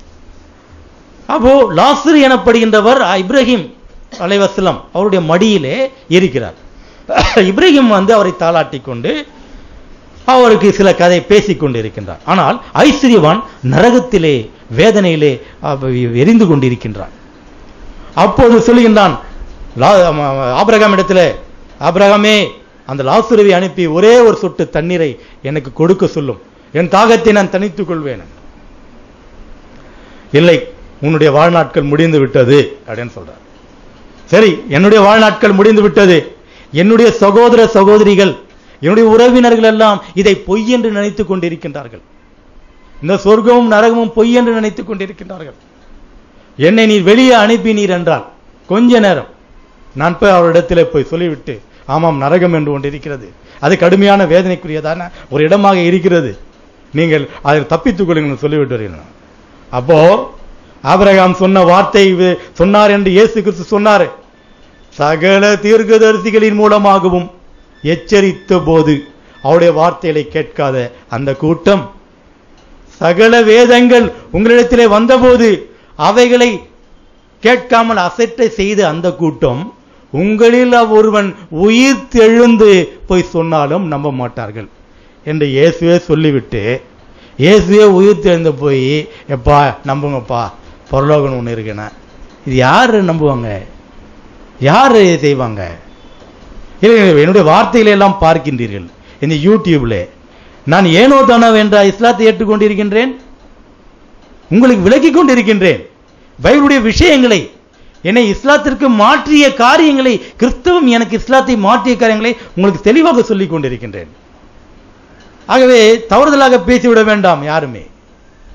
அப்போ லாசர் எனப்படுகின்றவர் இப்ராஹிம் அலைவசலம் அவருடைய மடியிலே இருக்கிறார் இப்ராஹிம் வந்து அவரை தாளாட்டி கொண்டு அவருக்கு சில கதை பேசிக் கொண்டிருக்கின்றார் ஆனால் ஐஸ்வர்யவான் நரகத்திலே வேதனையிலே அவ- எரிந்து கொண்டிருக்கின்றான் அப்போது சொல்லுகின்றான் லா- ஆம- ஆபிரகாம் இடத்துல ஆபிரகாமே அந்த லாசுருவை அனுப்பி ஒரே ஒரு சொட்டு தண்ணீரை எனக்கு கொடுக்க சொல்லும் என் தாகத்தை நான் தணித்துக் கொள்வேன் இல்லை உன்னுடைய வாழ்நாட்கள் முடிந்து விட்டது அப்படின்னு சொல்றார் சரி என்னுடைய வாழ்நாட்கள் முடிந்து விட்டது என்னுடைய சகோதர சகோதரிகள் என்னுடைய உறவினர்கள் எல்லாம் இதை பொய் என்று நினைத்துக் கொண்டிருக்கின்றார்கள் இந்த சொர்க்கமும் நரகமும் பொய் என்று நினைத்துக் கொண்டிருக்கின்றார்கள் என்னை நீர் வெளியே அனுப்பினீர் என்றால் கொஞ்ச நேரம் நான் போய் அவரிடத்திலே போய் சொல்லிவிட்டு ஆமாம் நரகம் என்று ஒன்று இருக்கிறது அது கடுமையான வேதனைக்குரியதான ஒரு இடமாக இருக்கிறது நீங்கள் அதில் தப்பித்துக் கொள்ளுங்கள் சொல்லிவிட்டு வருகிறேன் அப்போ ஆபிரகாம் சொன்ன வார்த்தை இது- சொன்னார் என்று இயேசு கிறிஸ்து சொன்னார் சகல தீர்க்கதரிசிகளின் மூலமாகவும் எச்சரித்த போது அவருடைய வார்த்தைகளை கேட்காத அந்த கூட்டம் சகல வேதங்கள் உங்களிடத்திலே வந்தபோது அவைகளை கேட்காமல் அசட்டை செய்த அந்த கூட்டம் உங்களில் ஒருவன் உயிர் தெழுந்து போய் சொன்னாலும் நம்ப மாட்டார்கள் என்று இயேசுவே சொல்லிவிட்டு இயேசுவே உயிர் தெழுந்து போய் எப்பா நம்புங்கப்பா பரலோகம் ஒன்று இருக்குன்னா இது யாரு நம்புவாங்க யாரு செய்வாங்க இல்லை, இல்லை, என்னுடைய வார்த்தைகளை எல்லாம் பார்க்கின்றீர்கள் இந்த யூடியூப்ல நான் ஏனோ தானோ என்ற இஸ்லாத்தை ஏற்றுக்கொண்டிருக்கின்றேன் உங்களுக்கு விளக்கிக் கொண்டிருக்கின்றேன் பைபிளுடைய விஷயங்களை என்னை இஸ்லாத்திற்கு மாற்றிய காரியங்களை கிறிஸ்தவம் எனக்கு இஸ்லாத்தை மாற்றிய காரியங்களை உங்களுக்கு தெளிவாக சொல்லிக் கொண்டிருக்கின்றேன் ஆகவே தவறுதலாக பேசிவிட வேண்டாம் யாருமே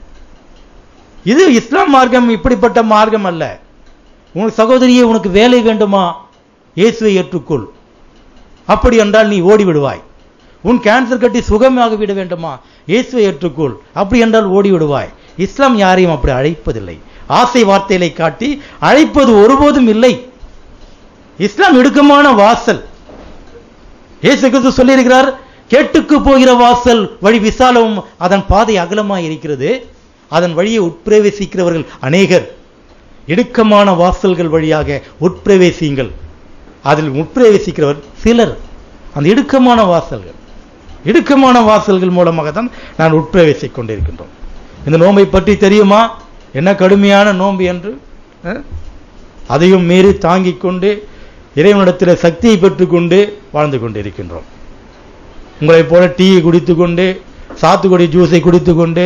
இது இஸ்லாம் மார்க்கம் இப்படிப்பட்ட மார்க்கம் அல்ல உன் சகோதரியே உனக்கு வேலை வேண்டுமா இயேசுவை ஏற்றுக்கொள் அப்படி என்றால் நீ ஓடி விடுவாய் உன் கேன்சர் கட்டி சுகமாக விட வேண்டுமா இயேசுவை ஏற்றுக்கொள் அப்படி என்றால் ஓடி விடுவாய் இஸ்லாம் யாரையும் அப்படி அழைப்பதில்லை ஆசை வார்த்தைகளை காட்டி அழைப்பது ஒருபோதும் இல்லை இஸ்லாம் இடுக்கமான வாசல் இயேசு கிறிஸ்து சொல்லியிருக்கிறார் கேட்டுக்கு போகிற வாசல் வழி விசாலமும் அதன் பாதை அகலமாய் இருக்கிறது அதன் வழியை உட்பிரவேசிக்கிறவர்கள் அநேகர் இடுக்கமான வாசல்கள் வழியாக உட்பிரவேசியுங்கள் அதில் உட்பிரவேசிக்கிறவர் சிலர் அந்த இடுக்கமான வாசல்கள் இடுக்கமான வாசல்கள் மூலமாக தான் நான் உட்பிரவேசிக் கொண்டிருக்கின்றோம் இந்த நோன்பை பற்றி தெரியுமா என்ன கடுமையான நோன்பு என்று அஹ்? அதையும் மீறி தாங்கிக் கொண்டு இறைவனிடத்தில் சக்தியை பெற்றுக்கொண்டு வாழ்ந்து கொண்டிருக்கின்றோம் உங்களைப் போல டீயை குடித்துக்கொண்டு சாத்துக்குடி ஜூஸை குடித்துக்கொண்டு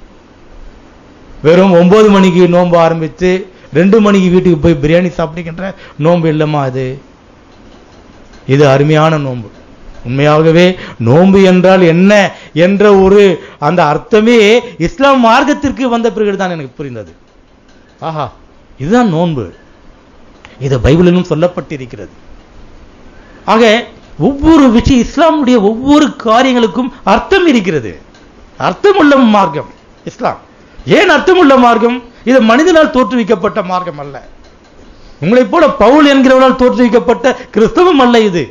வெறும் ஒன்பது மணிக்கு நோன்பு ஆரம்பித்து ரெண்டு மணிக்கு வீட்டுக்கு போய் பிரியாணி சாப்பிடுகின்ற நோன்பு இல்லைம்மா அது இது அருமையான நோன்பு உண்மையாகவே நோன்பு என்றால் என்ன என்ற ஒரு அந்த அர்த்தமே இஸ்லாம் மார்க்கத்திற்கு வந்த பிறகுதான் எனக்கு புரிந்தது ஆஹா இதுதான் நோன்பு இது பைபிளிலும் சொல்லப்பட்டிருக்கிறது ஆக ஒவ்வொரு விஷயம் இஸ்லாமுடைய ஒவ்வொரு காரியங்களுக்கும் அர்த்தம் இருக்கிறது அர்த்தமுள்ள மார்க்கம் இஸ்லாம் ஏன் அர்த்தமுள்ள மார்க்கம் இது மனிதனால் தோற்றுவிக்கப்பட்ட மார்க்கம் அல்ல உங்களைப் போல பவுல் என்கிறவனால் தோற்றுவிக்கப்பட்ட கிறிஸ்தவம் அல்ல இது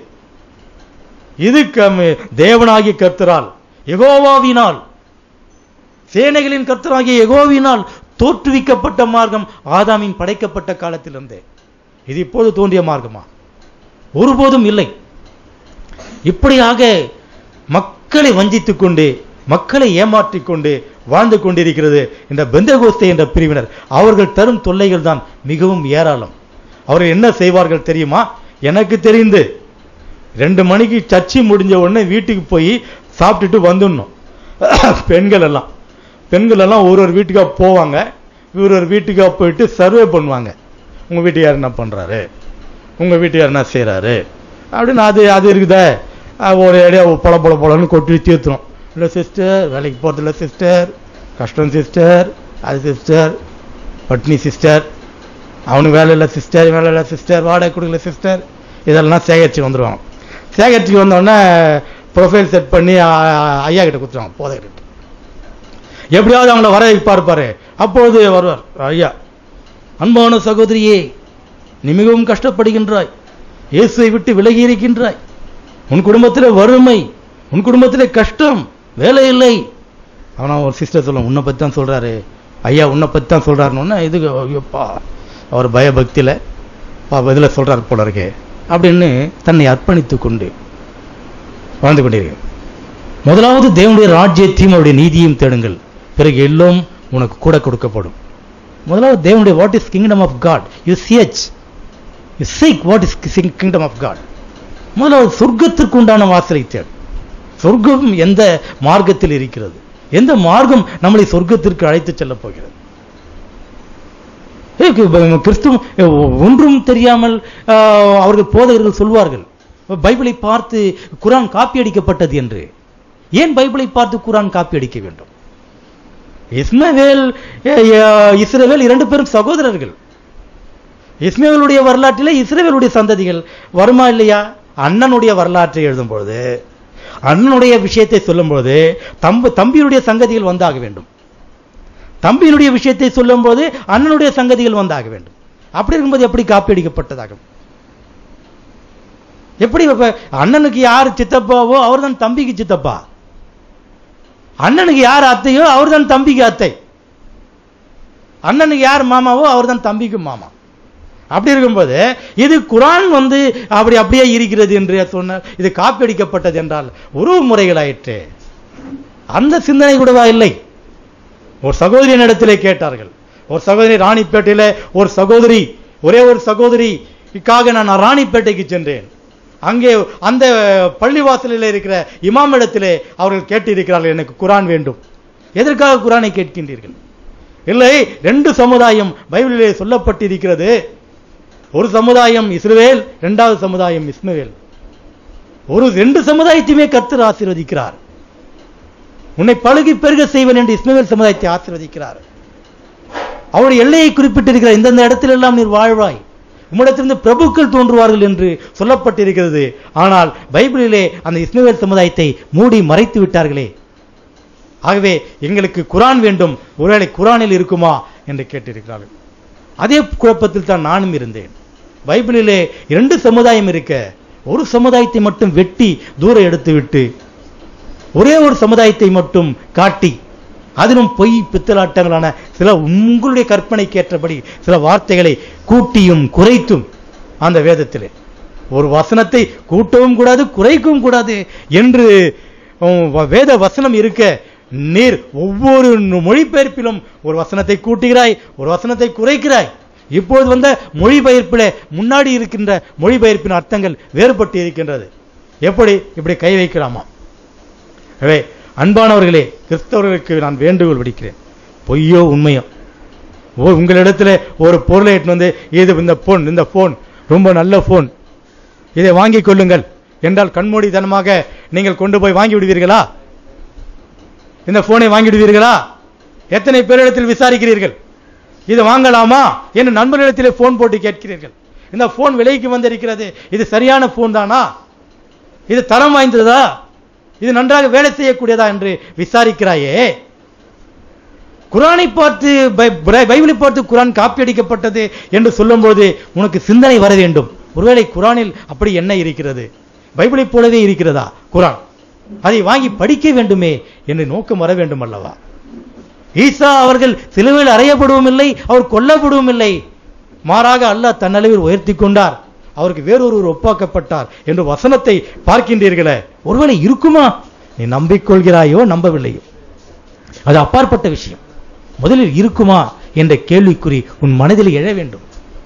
இது கம்- தேவனாகிய கர்த்தரால் யெகோவாவினால் சேனைகளின் கர்த்தராகிய யெகோவினால் தோற்றுவிக்கப்பட்ட மார்க்கம் ஆதாமின் படைக்கப்பட்ட காலத்திலிருந்தே இது இப்போது தோன்றிய மார்க்கமா ஒருபோதும் இல்லை இப்படியாக மக்களை வஞ்சித்துக் கொண்டு மக்களை ஏமாற்றிக் கொண்டு வாழ்ந்து கொண்டிருக்கிறது இந்த பெந்தகோஸ்தே என்ற பிரிவினர் அவர்கள் தரும் தொல்லைகள் தான் மிகவும் ஏராளம் அவர்கள் என்ன செய்வார்கள் தெரியுமா எனக்கு தெரிந்து ரெண்டு மணிக்கு சர்ச்சை முடிஞ்ச உடனே வீட்டுக்கு போய் சாப்பிட்டுட்டு வந்துடணும் பெண்கள் எல்லாம் பெண்கள் எல்லாம் ஒரு ஒரு வீட்டுக்கா போவாங்க ஒரு ஒரு வீட்டுக்கா போயிட்டு சர்வே பண்ணுவாங்க உங்க வீட்டுக்கார் என்ன பண்றாரு உங்க வீட்டுக்கார் என்ன செய்றாரு அப்படின்னு அது அது இருக்குதே அஹ் ஒரு இடையா பொல பொல பொலன்னு கொட்டி தீர்த்துரும் இல்லை சிஸ்டர் வேலைக்கு போகிறது இல்லை சிஸ்டர் கஷ்டம் சிஸ்டர் அது சிஸ்டர் பட்னி சிஸ்டர் அவனுக்கு வேலை இல்லை சிஸ்டர் வேலை இல்லை சிஸ்டர் வாடகை கொடுக்கல சிஸ்டர் இதெல்லாம் சேகரித்து வந்துடுவாங்க சேகரித்து வந்தோடனே ப்ரொஃபைல் செட் பண்ணி அ- அ- ஐயா கிட்ட கொடுத்துருவாங்க போதைகிட்ட எப்படியாவது அவங்கள வர வைப்பார் பாரு அப்பொழுது வருவார் ஐயா அன்பான சகோதரியே நீ மிகவும் கஷ்டப்படுகின்றாய் இயேசுவை விட்டு விலகி இருக்கின்றாய் உன் குடும்பத்தில் வறுமை உன் குடும்பத்தில் கஷ்டம் வேலை இல்லை அவனா ஒரு சிஸ்டர் சொல்ல உன்னை பற்றி தான் சொல்றாரு ஐயா உன்னை பற்றி தான் சொல்றாருன்னு இது ஐயோப்பா அவர் பயபக்தியில் இதில் சொல்றாரு போல இருக்கே அப்படின்னு தன்னை அர்ப்பணித்துக் கொண்டு வாழ்ந்து கொண்டிருக்கிறேன் முதலாவது தேவனுடைய ராஜ்யத்தையும் அவருடைய நீதியையும் தேடுங்கள் பிறகு எல்லாம் உனக்கு கூட கொடுக்கப்படும் முதலாவது தேவனுடைய what is kingdom of God you சிஹெச் you seek what is kingdom of God முதலாவது சொர்க்கத்திற்கு உண்டான வாசலை தேடு சொர்க்கம் எந்த மார்க்கத்தில் இருக்கிறது எந்த மார்க்கம் நம்மளை சொர்க்கத்திற்கு அழைத்துச் செல்லப் போகிறது ஏ, கி- கிறிஸ்துவ ஒன்றும் தெரியாமல் ஆஹ், அவர்கள் போதகர்கள் சொல்வார்கள் பைபிளை பார்த்து குரான் காப்பி அடிக்கப்பட்டது என்று ஏன் பைபிளை பார்த்து குரான் காப்பி அடிக்க வேண்டும் இஸ்மவேல் ஏ- ஏ- இஸ்ரவேல் இரண்டு பேரும் சகோதரர்கள் இஸ்மவேலுடைய வரலாற்றிலே இஸ்ரவேலுடைய சந்ததிகள் வருமா இல்லையா அண்ணனுடைய வரலாற்றை எழுதும் பொழுது அண்ணனுடைய விஷயத்தை சொல்லும்போது தம்பு தம்பியுடைய சங்கதிகள் வந்தாக வேண்டும் தம்பியினுடைய விஷயத்தை சொல்லும்போது அண்ணனுடைய சங்கதிகள் வந்தாக வேண்டும் அப்படி இருக்கும்போது எப்படி காப்பி அடிக்கப்பட்டதாகும் எப்படி இப்ப அண்ணனுக்கு யார் சித்தப்பாவோ அவர்தான் தம்பிக்கு சித்தப்பா அண்ணனுக்கு யார் அத்தையோ அவர்தான் தம்பிக்கு அத்தை அண்ணனுக்கு யார் மாமாவோ அவர்தான் தம்பிக்கு மாமா அப்படி இருக்கும்போது இது குரான் வந்து அப்படி அப்படியே இருக்கிறது என்று சொன்னால் இது காப்பி அடிக்கப்பட்டது என்றால் உறவு முறைகளாயிற்று அந்த சிந்தனை கூடவா இல்லை ஒரு சகோதரியின் இடத்திலே கேட்டார்கள் ஒரு சகோதரி ராணிப்பேட்டையில ஒரு சகோதரி ஒரே ஒரு சகோதரிக்காக நான் ராணிப்பேட்டைக்கு சென்றேன் அங்கே அந்த பள்ளிவாசலில் இருக்கிற இமாம் இடத்திலே அவர்கள் கேட்டிருக்கிறார்கள் எனக்கு குரான் வேண்டும் எதற்காக குரானை கேட்கின்றீர்கள் இல்லை ரெண்டு சமுதாயம் பைபிளிலே சொல்லப்பட்டிருக்கிறது ஒரு சமுதாயம் இஸ்ரவேல் இரண்டாவது சமுதாயம் இஸ்மவேல் ஒரு ரெண்டு சமுதாயத்தையுமே கர்த்தர் ஆசீர்வதிக்கிறார் உன்னை பழுகி பெருக செய்வன் என்று இஸ்மவேல் சமுதாயத்தை ஆசீர்வதிக்கிறார் அவருடைய எல்லையை குறிப்பிட்டிருக்கிறார் இந்தந்த இடத்தில் எல்லாம் நீர் வாழ்வாய் உம்மிடத்திலிருந்து பிரபுக்கள் தோன்றுவார்கள் என்று சொல்லப்பட்டிருக்கிறது ஆனால் பைபிளிலே அந்த இஸ்மவேல் சமுதாயத்தை மூடி மறைத்து விட்டார்களே ஆகவே எங்களுக்கு குரான் வேண்டும் ஒருவேளை குரானில் இருக்குமா என்று கேட்டிருக்கிறார்கள் அதே குழப்பத்தில் தான் நானும் இருந்தேன் பைபிளிலே இரண்டு சமுதாயம் இருக்க ஒரு சமுதாயத்தை மட்டும் வெட்டி தூரம் எடுத்து விட்டு ஒரே ஒரு சமுதாயத்தை மட்டும் காட்டி அதிலும் பொய் பித்தலாட்டங்களான சில உங்களுடைய கற்பனைக்கு ஏற்றபடி சில வார்த்தைகளை கூட்டியும் குறைத்தும் அந்த வேதத்திலே ஒரு வசனத்தை கூட்டவும் கூடாது குறைக்கவும் கூடாது என்று உம், வ- வேத வசனம் இருக்க நீர் ஒவ்வொரு நு- மொழிபெயர்ப்பிலும் ஒரு வசனத்தை கூட்டுகிறாய் ஒரு வசனத்தை குறைக்கிறாய் இப்போது வந்த மொழிபெயர்ப்பிலே முன்னாடி இருக்கின்ற மொழிபெயர்ப்பின் அர்த்தங்கள் வேறுபட்டு இருக்கின்றது எப்படி இப்படி கை வைக்கலாமா எனவே அன்பானவர்களே கிறிஸ்தவர்களுக்கு நான் வேண்டுகோள் விடுக்கிறேன் பொய்யோ உண்மையோ ஓ உங்களிடத்துல ஒரு பொருளை எடுத்துட்டு வந்து இது இந்த போன் இந்த போன் ரொம்ப நல்ல போன் இதை வாங்கிக் கொள்ளுங்கள் என்றால் கண்மூடித்தனமாக நீங்கள் கொண்டு போய் வாங்கி விடுவீர்களா இந்த போனை வாங்கி விடுவீர்களா எத்தனை பேரிடத்தில் விசாரிக்கிறீர்கள் இது வாங்கலாமா என்று நண்பர்களிடத்திலே போன் போட்டு கேட்கிறீர்கள் இந்த போன் விலைக்கு வந்திருக்கிறது இது சரியான போன் தானா இது தரம் வாய்ந்ததா இது நன்றாக வேலை செய்யக்கூடியதா என்று விசாரிக்கிறாயே குரானை பார்த்து பை- பை- பைபிளை பார்த்து குரான் காப்பி அடிக்கப்பட்டது என்று சொல்லும்போது உனக்கு சிந்தனை வர வேண்டும் ஒருவேளை குரானில் அப்படி என்ன இருக்கிறது பைபிளைப் போலவே இருக்கிறதா குரான் அதை வாங்கி படிக்க வேண்டுமே என்று நோக்கம் வர வேண்டும் அல்லவா ஈசா அவர்கள் சிலுவையில் அறையப்படவும் இல்லை அவர் கொல்லப்படவும் இல்லை மாறாக அல்லாஹ் தன்னளவில் உயர்த்தி கொண்டார் அவருக்கு வேறொருவர் ஒப்பாக்கப்பட்டார் என்று வசனத்தை பார்க்கின்றீர்களே ஒருவேளை இருக்குமா நீ நம்பிக்கொள்கிறாயோ நம்பவில்லையோ அது அப்பாற்பட்ட விஷயம் முதலில் இருக்குமா என்ற கேள்விக்குறி உன் மனதில் எழ வேண்டும்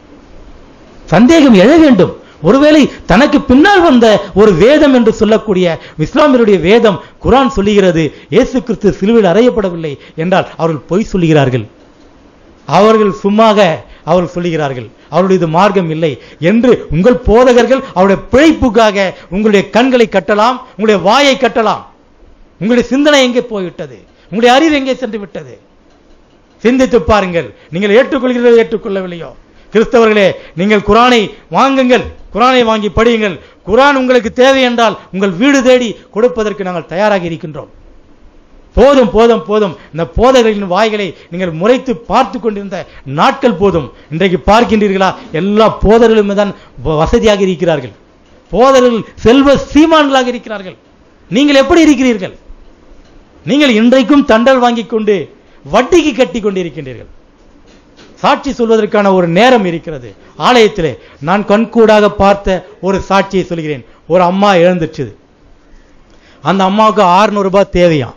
சந்தேகம் எழ வேண்டும் ஒருவேளை தனக்கு பின்னால் வந்த ஒரு வேதம் என்று சொல்லக்கூடிய இஸ்லாமியருடைய வேதம் குரான் சொல்லுகிறது இயேசு கிறிஸ்து சிலுவையில் அறையப்படவில்லை என்றால் அவர்கள் பொய் சொல்லுகிறார்கள் அவர்கள் சும்மாக அவர்கள் சொல்லுகிறார்கள் அவருடைய இது மார்க்கம் இல்லை என்று உங்கள் போதகர்கள் அவருடைய பிழைப்புக்காக உங்களுடைய கண்களை கட்டலாம் உங்களுடைய வாயை கட்டலாம் உங்களுடைய சிந்தனை எங்கே போய்விட்டது உங்களுடைய அறிவு எங்கே சென்று விட்டது சிந்தித்து பாருங்கள் நீங்கள் ஏற்றுக்கொள்கிறீர்களோ ஏற்றுக்கொள்ளவில்லையோ கிறிஸ்தவர்களே நீங்கள் குரானை வாங்குங்கள் குரானை வாங்கி படியுங்கள் குரான் உங்களுக்கு தேவை என்றால் உங்கள் வீடு தேடி கொடுப்பதற்கு நாங்கள் தயாராக இருக்கின்றோம் போதும் போதும் போதும் இந்த போதகர்களின் வாய்களை நீங்கள் முறைத்து பார்த்து கொண்டிருந்த நாட்கள் போதும் இன்றைக்கு பார்க்கின்றீர்களா எல்லா போதர்களுமே தான் வ- வசதியாக இருக்கிறார்கள் போதகர்கள் செல்வ சீமான்களாக இருக்கிறார்கள் நீங்கள் எப்படி இருக்கிறீர்கள் நீங்கள் இன்றைக்கும் தண்டல் வாங்கிக் கொண்டு வட்டிக்கு கட்டி கொண்டிருக்கின்றீர்கள் சாட்சி சொல்வதற்கான ஒரு நேரம் இருக்கிறது ஆலயத்திலே நான் கண்கூடாக பார்த்த ஒரு சாட்சியை சொல்கிறேன் ஒரு அம்மா இழந்துச்சுது அந்த அம்மாவுக்கு 600 ரூபாய் தேவையாம்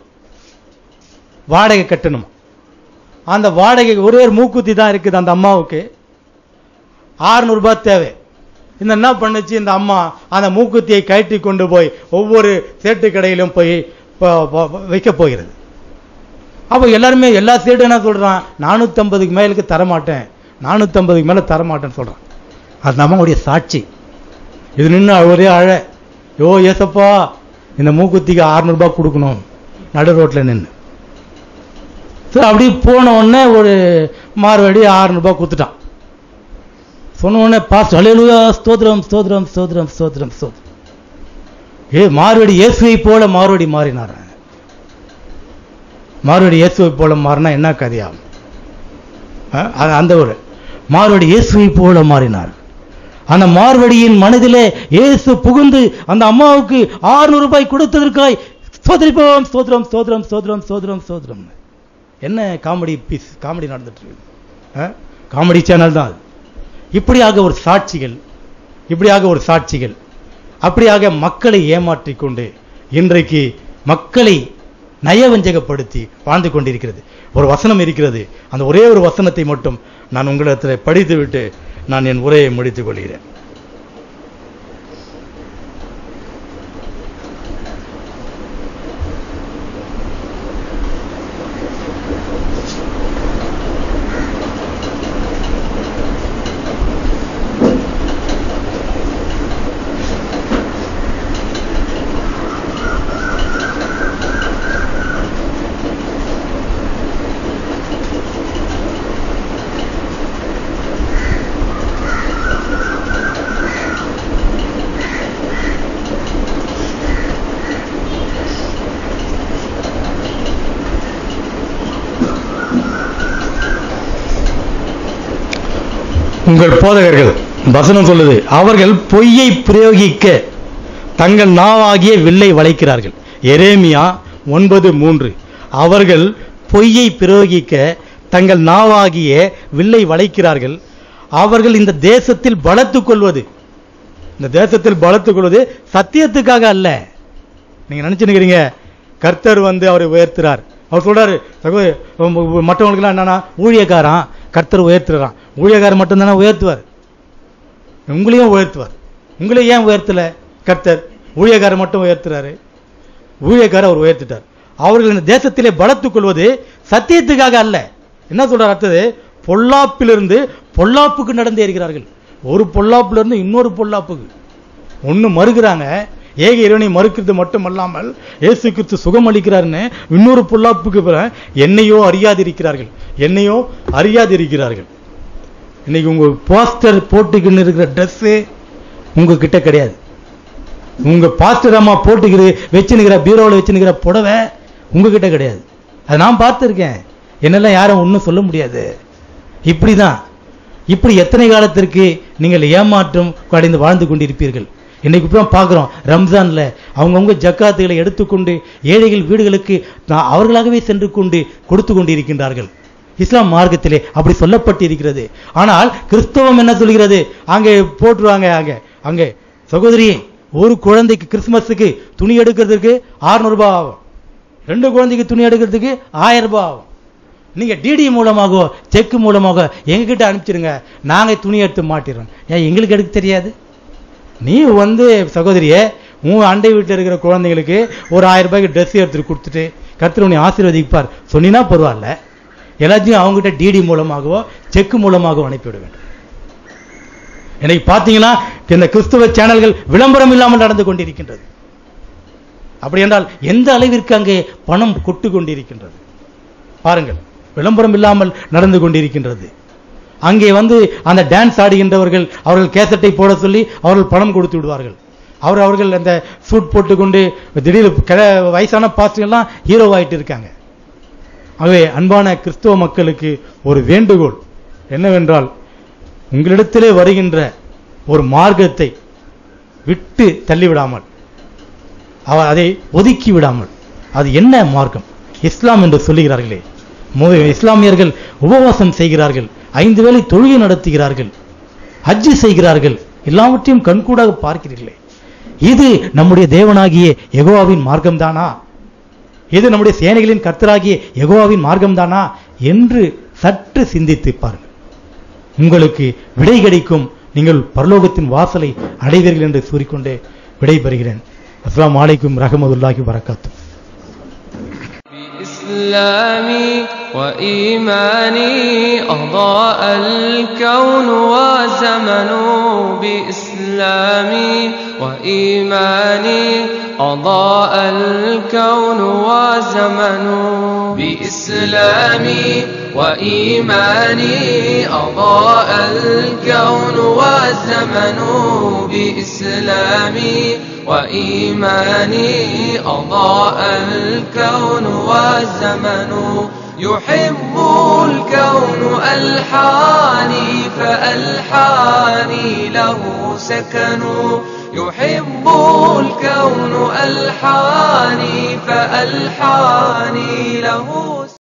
வாடகை கட்டணும் அந்த வாடகை ஒரே ஒரு மூக்குத்தி தான் இருக்குது அந்த அம்மாவுக்கு 600 ரூபாய் தேவை இந்த என்ன பண்ணுச்சு இந்த அம்மா அந்த மூக்குத்தியை கழட்டி கொண்டு போய் ஒவ்வொரு சேட்டு கடையிலும் போய் ப- ப- வைக்க போகிறது அப்போ எல்லாருமே எல்லா சேட்டும் என்ன சொல்றான் நானூற்றம்பதுக்கு மேலுக்கு தரமாட்டேன் நானூற்றம்பதுக்கு மேலே தரமாட்டேன்னு சொல்றான் அது நம்மளுடைய சாட்சி இது நின்று ஒரே அழ யோ ஏசப்பா இந்த மூக்குத்திக்கு 600 ரூபாய் கொடுக்கணும் நடு ரோட்டில் நின்று சரி அப்படி போன உடனே ஒரு மார்வாடி 600 ரூபாய் கொடுத்துட்டான் சொன்ன உடனே பாஸ் அலையலுயா ஸ்தோத்திரம் ஸ்தோத்திரம் ஸ்தோத்திரம் ஸ்தோத்திரம் ஸ்தோத்திரம் ஏ மார்வடி இயேசுவை போல மார்வடி மாறினார் மார்வடி இயேசுவை போல மாறினா என்ன கதையாகும் அஹ், அ- அந்த ஒரு மார்வடி இயேசுவை போல மாறினார் அந்த மார்வடியின் மனதிலே இயேசு புகுந்து அந்த அம்மாவுக்கு 600 ரூபாய் கொடுத்ததற்காய் ஸ்தோத்திரிப்போம் ஸ்தோத்திரம் ஸ்தோத்திரம் ஸ்தோத்திரம் ஸ்தோத்திரம் ஸ்தோத்திரம் என்ன காமெடி பீஸ் காமெடி நடந்துட்டு இருக்கு அஹ்? காமெடி சேனல் தான் அது இப்படியாக ஒரு சாட்சிகள் இப்படியாக ஒரு சாட்சிகள் அப்படியாக மக்களை ஏமாற்றிக் கொண்டு இன்றைக்கு மக்களை நயவஞ்சகப்படுத்தி வாழ்ந்து கொண்டிருக்கிறது ஒரு வசனம் இருக்கிறது அந்த ஒரே ஒரு வசனத்தை மட்டும் நான் உங்களிடத்தில் படித்துவிட்டு நான் என் உரையை முடித்துக் கொள்கிறேன் உங்கள் போதகர்கள் வசனம் சொல்லுது அவர்கள் பொய்யை பிரயோகிக்க தங்கள் நாவாகிய வில்லை வளைக்கிறார்கள் எரேமியா ஒன்பது மூன்று அவர்கள் பொய்யை பிரயோகிக்க தங்கள் நாவாகிய வில்லை வளைக்கிறார்கள் அவர்கள் இந்த தேசத்தில் பலத்துக் கொள்வது இந்த தேசத்தில் பலத்துக் கொள்வது சத்தியத்துக்காக அல்ல நீங்க நினைச்சுக்கிறீங்க கர்த்தர் வந்து அவரை உயர்த்துறார் அவர் சொல்றாரு சகோதரி மற்றவங்களுக்குலாம் என்னன்னா ஊழியக்காரன் கர்த்தர் உயர்த்துறான் ஊழியக்காரன் மட்டும்தானே உயர்த்துவார் உங்களையும் உயர்த்துவார் உங்களை ஏன் உயர்த்தல கர்த்தர் ஊழியக்காரர் மட்டும் உயர்த்துறாரு ஊழியக்காரர் அவர் உயர்த்திட்டார் அவர்கள் இந்த தேசத்திலே பலத்துக் கொள்வது சத்தியத்துக்காக அல்ல என்ன சொல்றார் அடுத்தது பொல்லாப்பிலிருந்து பொல்லாப்புக்கு நடந்தே இருக்கிறார்கள் ஒரு பொல்லாப்பிலிருந்து இன்னொரு பொல்லாப்புக்கு ஒன்னு மறுக்கிறாங்க ஏக இறைவனை மறுக்கிறது மட்டுமல்லாமல் இயேசு கிறிஸ்து சுகம் அளிக்கிறார்னு இன்னொரு பொல்லாப்புக்கு பிற என்னையோ அறியாதிருக்கிறார்கள் என்னையோ அறியாதிருக்கிறார்கள் இன்னைக்கு உங்க போஸ்டர் போட்டுக்கின்னு இருக்கிற Dress உங்க கிட்ட கிடையாது உங்க பாஸ்டர் அம்மா போட்டுக்கிற வச்சுனுக்கிற பீரோவில் வச்சுனுக்கிற புடவை உங்ககிட்ட கிடையாது அதை நான் பார்த்துருக்கேன் என்னெல்லாம் யாரும் ஒன்றும் சொல்ல முடியாது இப்படிதான் இப்படி எத்தனை காலத்திற்கு நீங்கள் ஏமாற்றம் அடைந்து வாழ்ந்து கொண்டிருப்பீர்கள் இன்னைக்கு இப்போ பார்க்குறோம் ரம்ஜான்ல அவங்கவுங்க ஜக்காத்துகளை எடுத்துக்கொண்டு ஏழைகள் வீடுகளுக்கு நான் அவர்களாகவே சென்று கொண்டு கொடுத்து கொண்டிருக்கின்றார்கள் இஸ்லாம் மார்க்கத்திலே அப்படி சொல்லப்பட்டிருக்கிறது ஆனால் கிறிஸ்தவம் என்ன சொல்கிறது அங்கே போட்டுருவாங்க அங்க அங்கே சகோதரி ஒரு குழந்தைக்கு கிறிஸ்துமஸுக்கு துணி எடுக்கிறதுக்கு 600 ரூபாய் ஆகும் ரெண்டு குழந்தைக்கு துணி எடுக்கிறதுக்கு ஆயிரம் ரூபாய் ஆகும் நீங்க டிடி மூலமாகவோ செக் மூலமாக எங்ககிட்ட அனுப்பிச்சிருங்க நாங்க துணி எடுத்து மாட்டிடுறோம் ஏன் எங்களுக்கு எடுக்க தெரியாது நீ வந்து சகோதரியே உன் அண்டை வீட்டில் இருக்கிற குழந்தைங்களுக்கு ஒரு ஆயிரம் ரூபாய்க்கு ட்ரெஸ் எடுத்துட்டு கொடுத்துட்டு கர்த்தர் உன்னை ஆசீர்வதிப்பார் சொன்னினா பரவாயில்ல எல்லாத்தையும் அவங்ககிட்ட டிடி மூலமாகவோ செக் மூலமாகவோ அனுப்பிவிட வேண்டும் இன்னைக்கு பார்த்தீங்கன்னா இந்த கிறிஸ்துவ சேனல்கள் விளம்பரம் இல்லாமல் நடந்து கொண்டிருக்கின்றது அப்படி என்றால் எந்த அளவிற்கு அங்கே பணம் கொட்டு கொண்டிருக்கின்றது பாருங்கள் விளம்பரம் இல்லாமல் நடந்து கொண்டிருக்கின்றது அங்கே வந்து அந்த டான்ஸ் ஆடுகின்றவர்கள் அவர்கள் கேசட்டை போட சொல்லி அவர்கள் பணம் கொடுத்து விடுவார்கள் அவர் அவர்கள் அந்த சூட் போட்டுக்கொண்டு திடீர் கிழ- வயசான பாஸ்டர்லாம் ஹீரோவாயிட்டு இருக்காங்க ஆகவே அன்பான கிறிஸ்துவ மக்களுக்கு ஒரு வேண்டுகோள் என்னவென்றால் உங்களிடத்திலே வருகின்ற ஒரு மார்க்கத்தை விட்டு தள்ளிவிடாமல் அவ- அதை ஒதுக்கி விடாமல் அது என்ன மார்க்கம் இஸ்லாம் என்று சொல்லுகிறார்களே மு- இஸ்லாமியர்கள் உபவாசம் செய்கிறார்கள் ஐந்து வேளை தொழுகை நடத்துகிறார்கள் ஹஜ்ஜு செய்கிறார்கள் எல்லாவற்றையும் கண்கூடாக பார்க்கிறீர்களே இது நம்முடைய தேவனாகிய யெகோவாவின் மார்க்கம்தானா இது நம்முடைய சேனைகளின் கர்த்தராகிய யெகோவாவின் மார்க்கம்தானா என்று சற்று சிந்தித்து பாருங்கள் உங்களுக்கு விடை கிடைக்கும் நீங்கள் பரலோகத்தின் வாசலை அடைவீர்கள் என்று கூறிக்கொண்டு விடை பெறுகிறேன் அஸ்ஸலாமு அலைக்கும் ரஹமதுல்லாஹி வரகாத்து بإسلامي وإيماني أضاء الكون وزمن بإسلامي وإيماني أضاء الكون وزمن بإسلامي وإيماني أضاء الكون والزمن بإسلامي وإيماني أضاء الكون والزمن يحب الكون ألحاني فألحاني له سكنوا يحب الكون ألحاني فألحاني له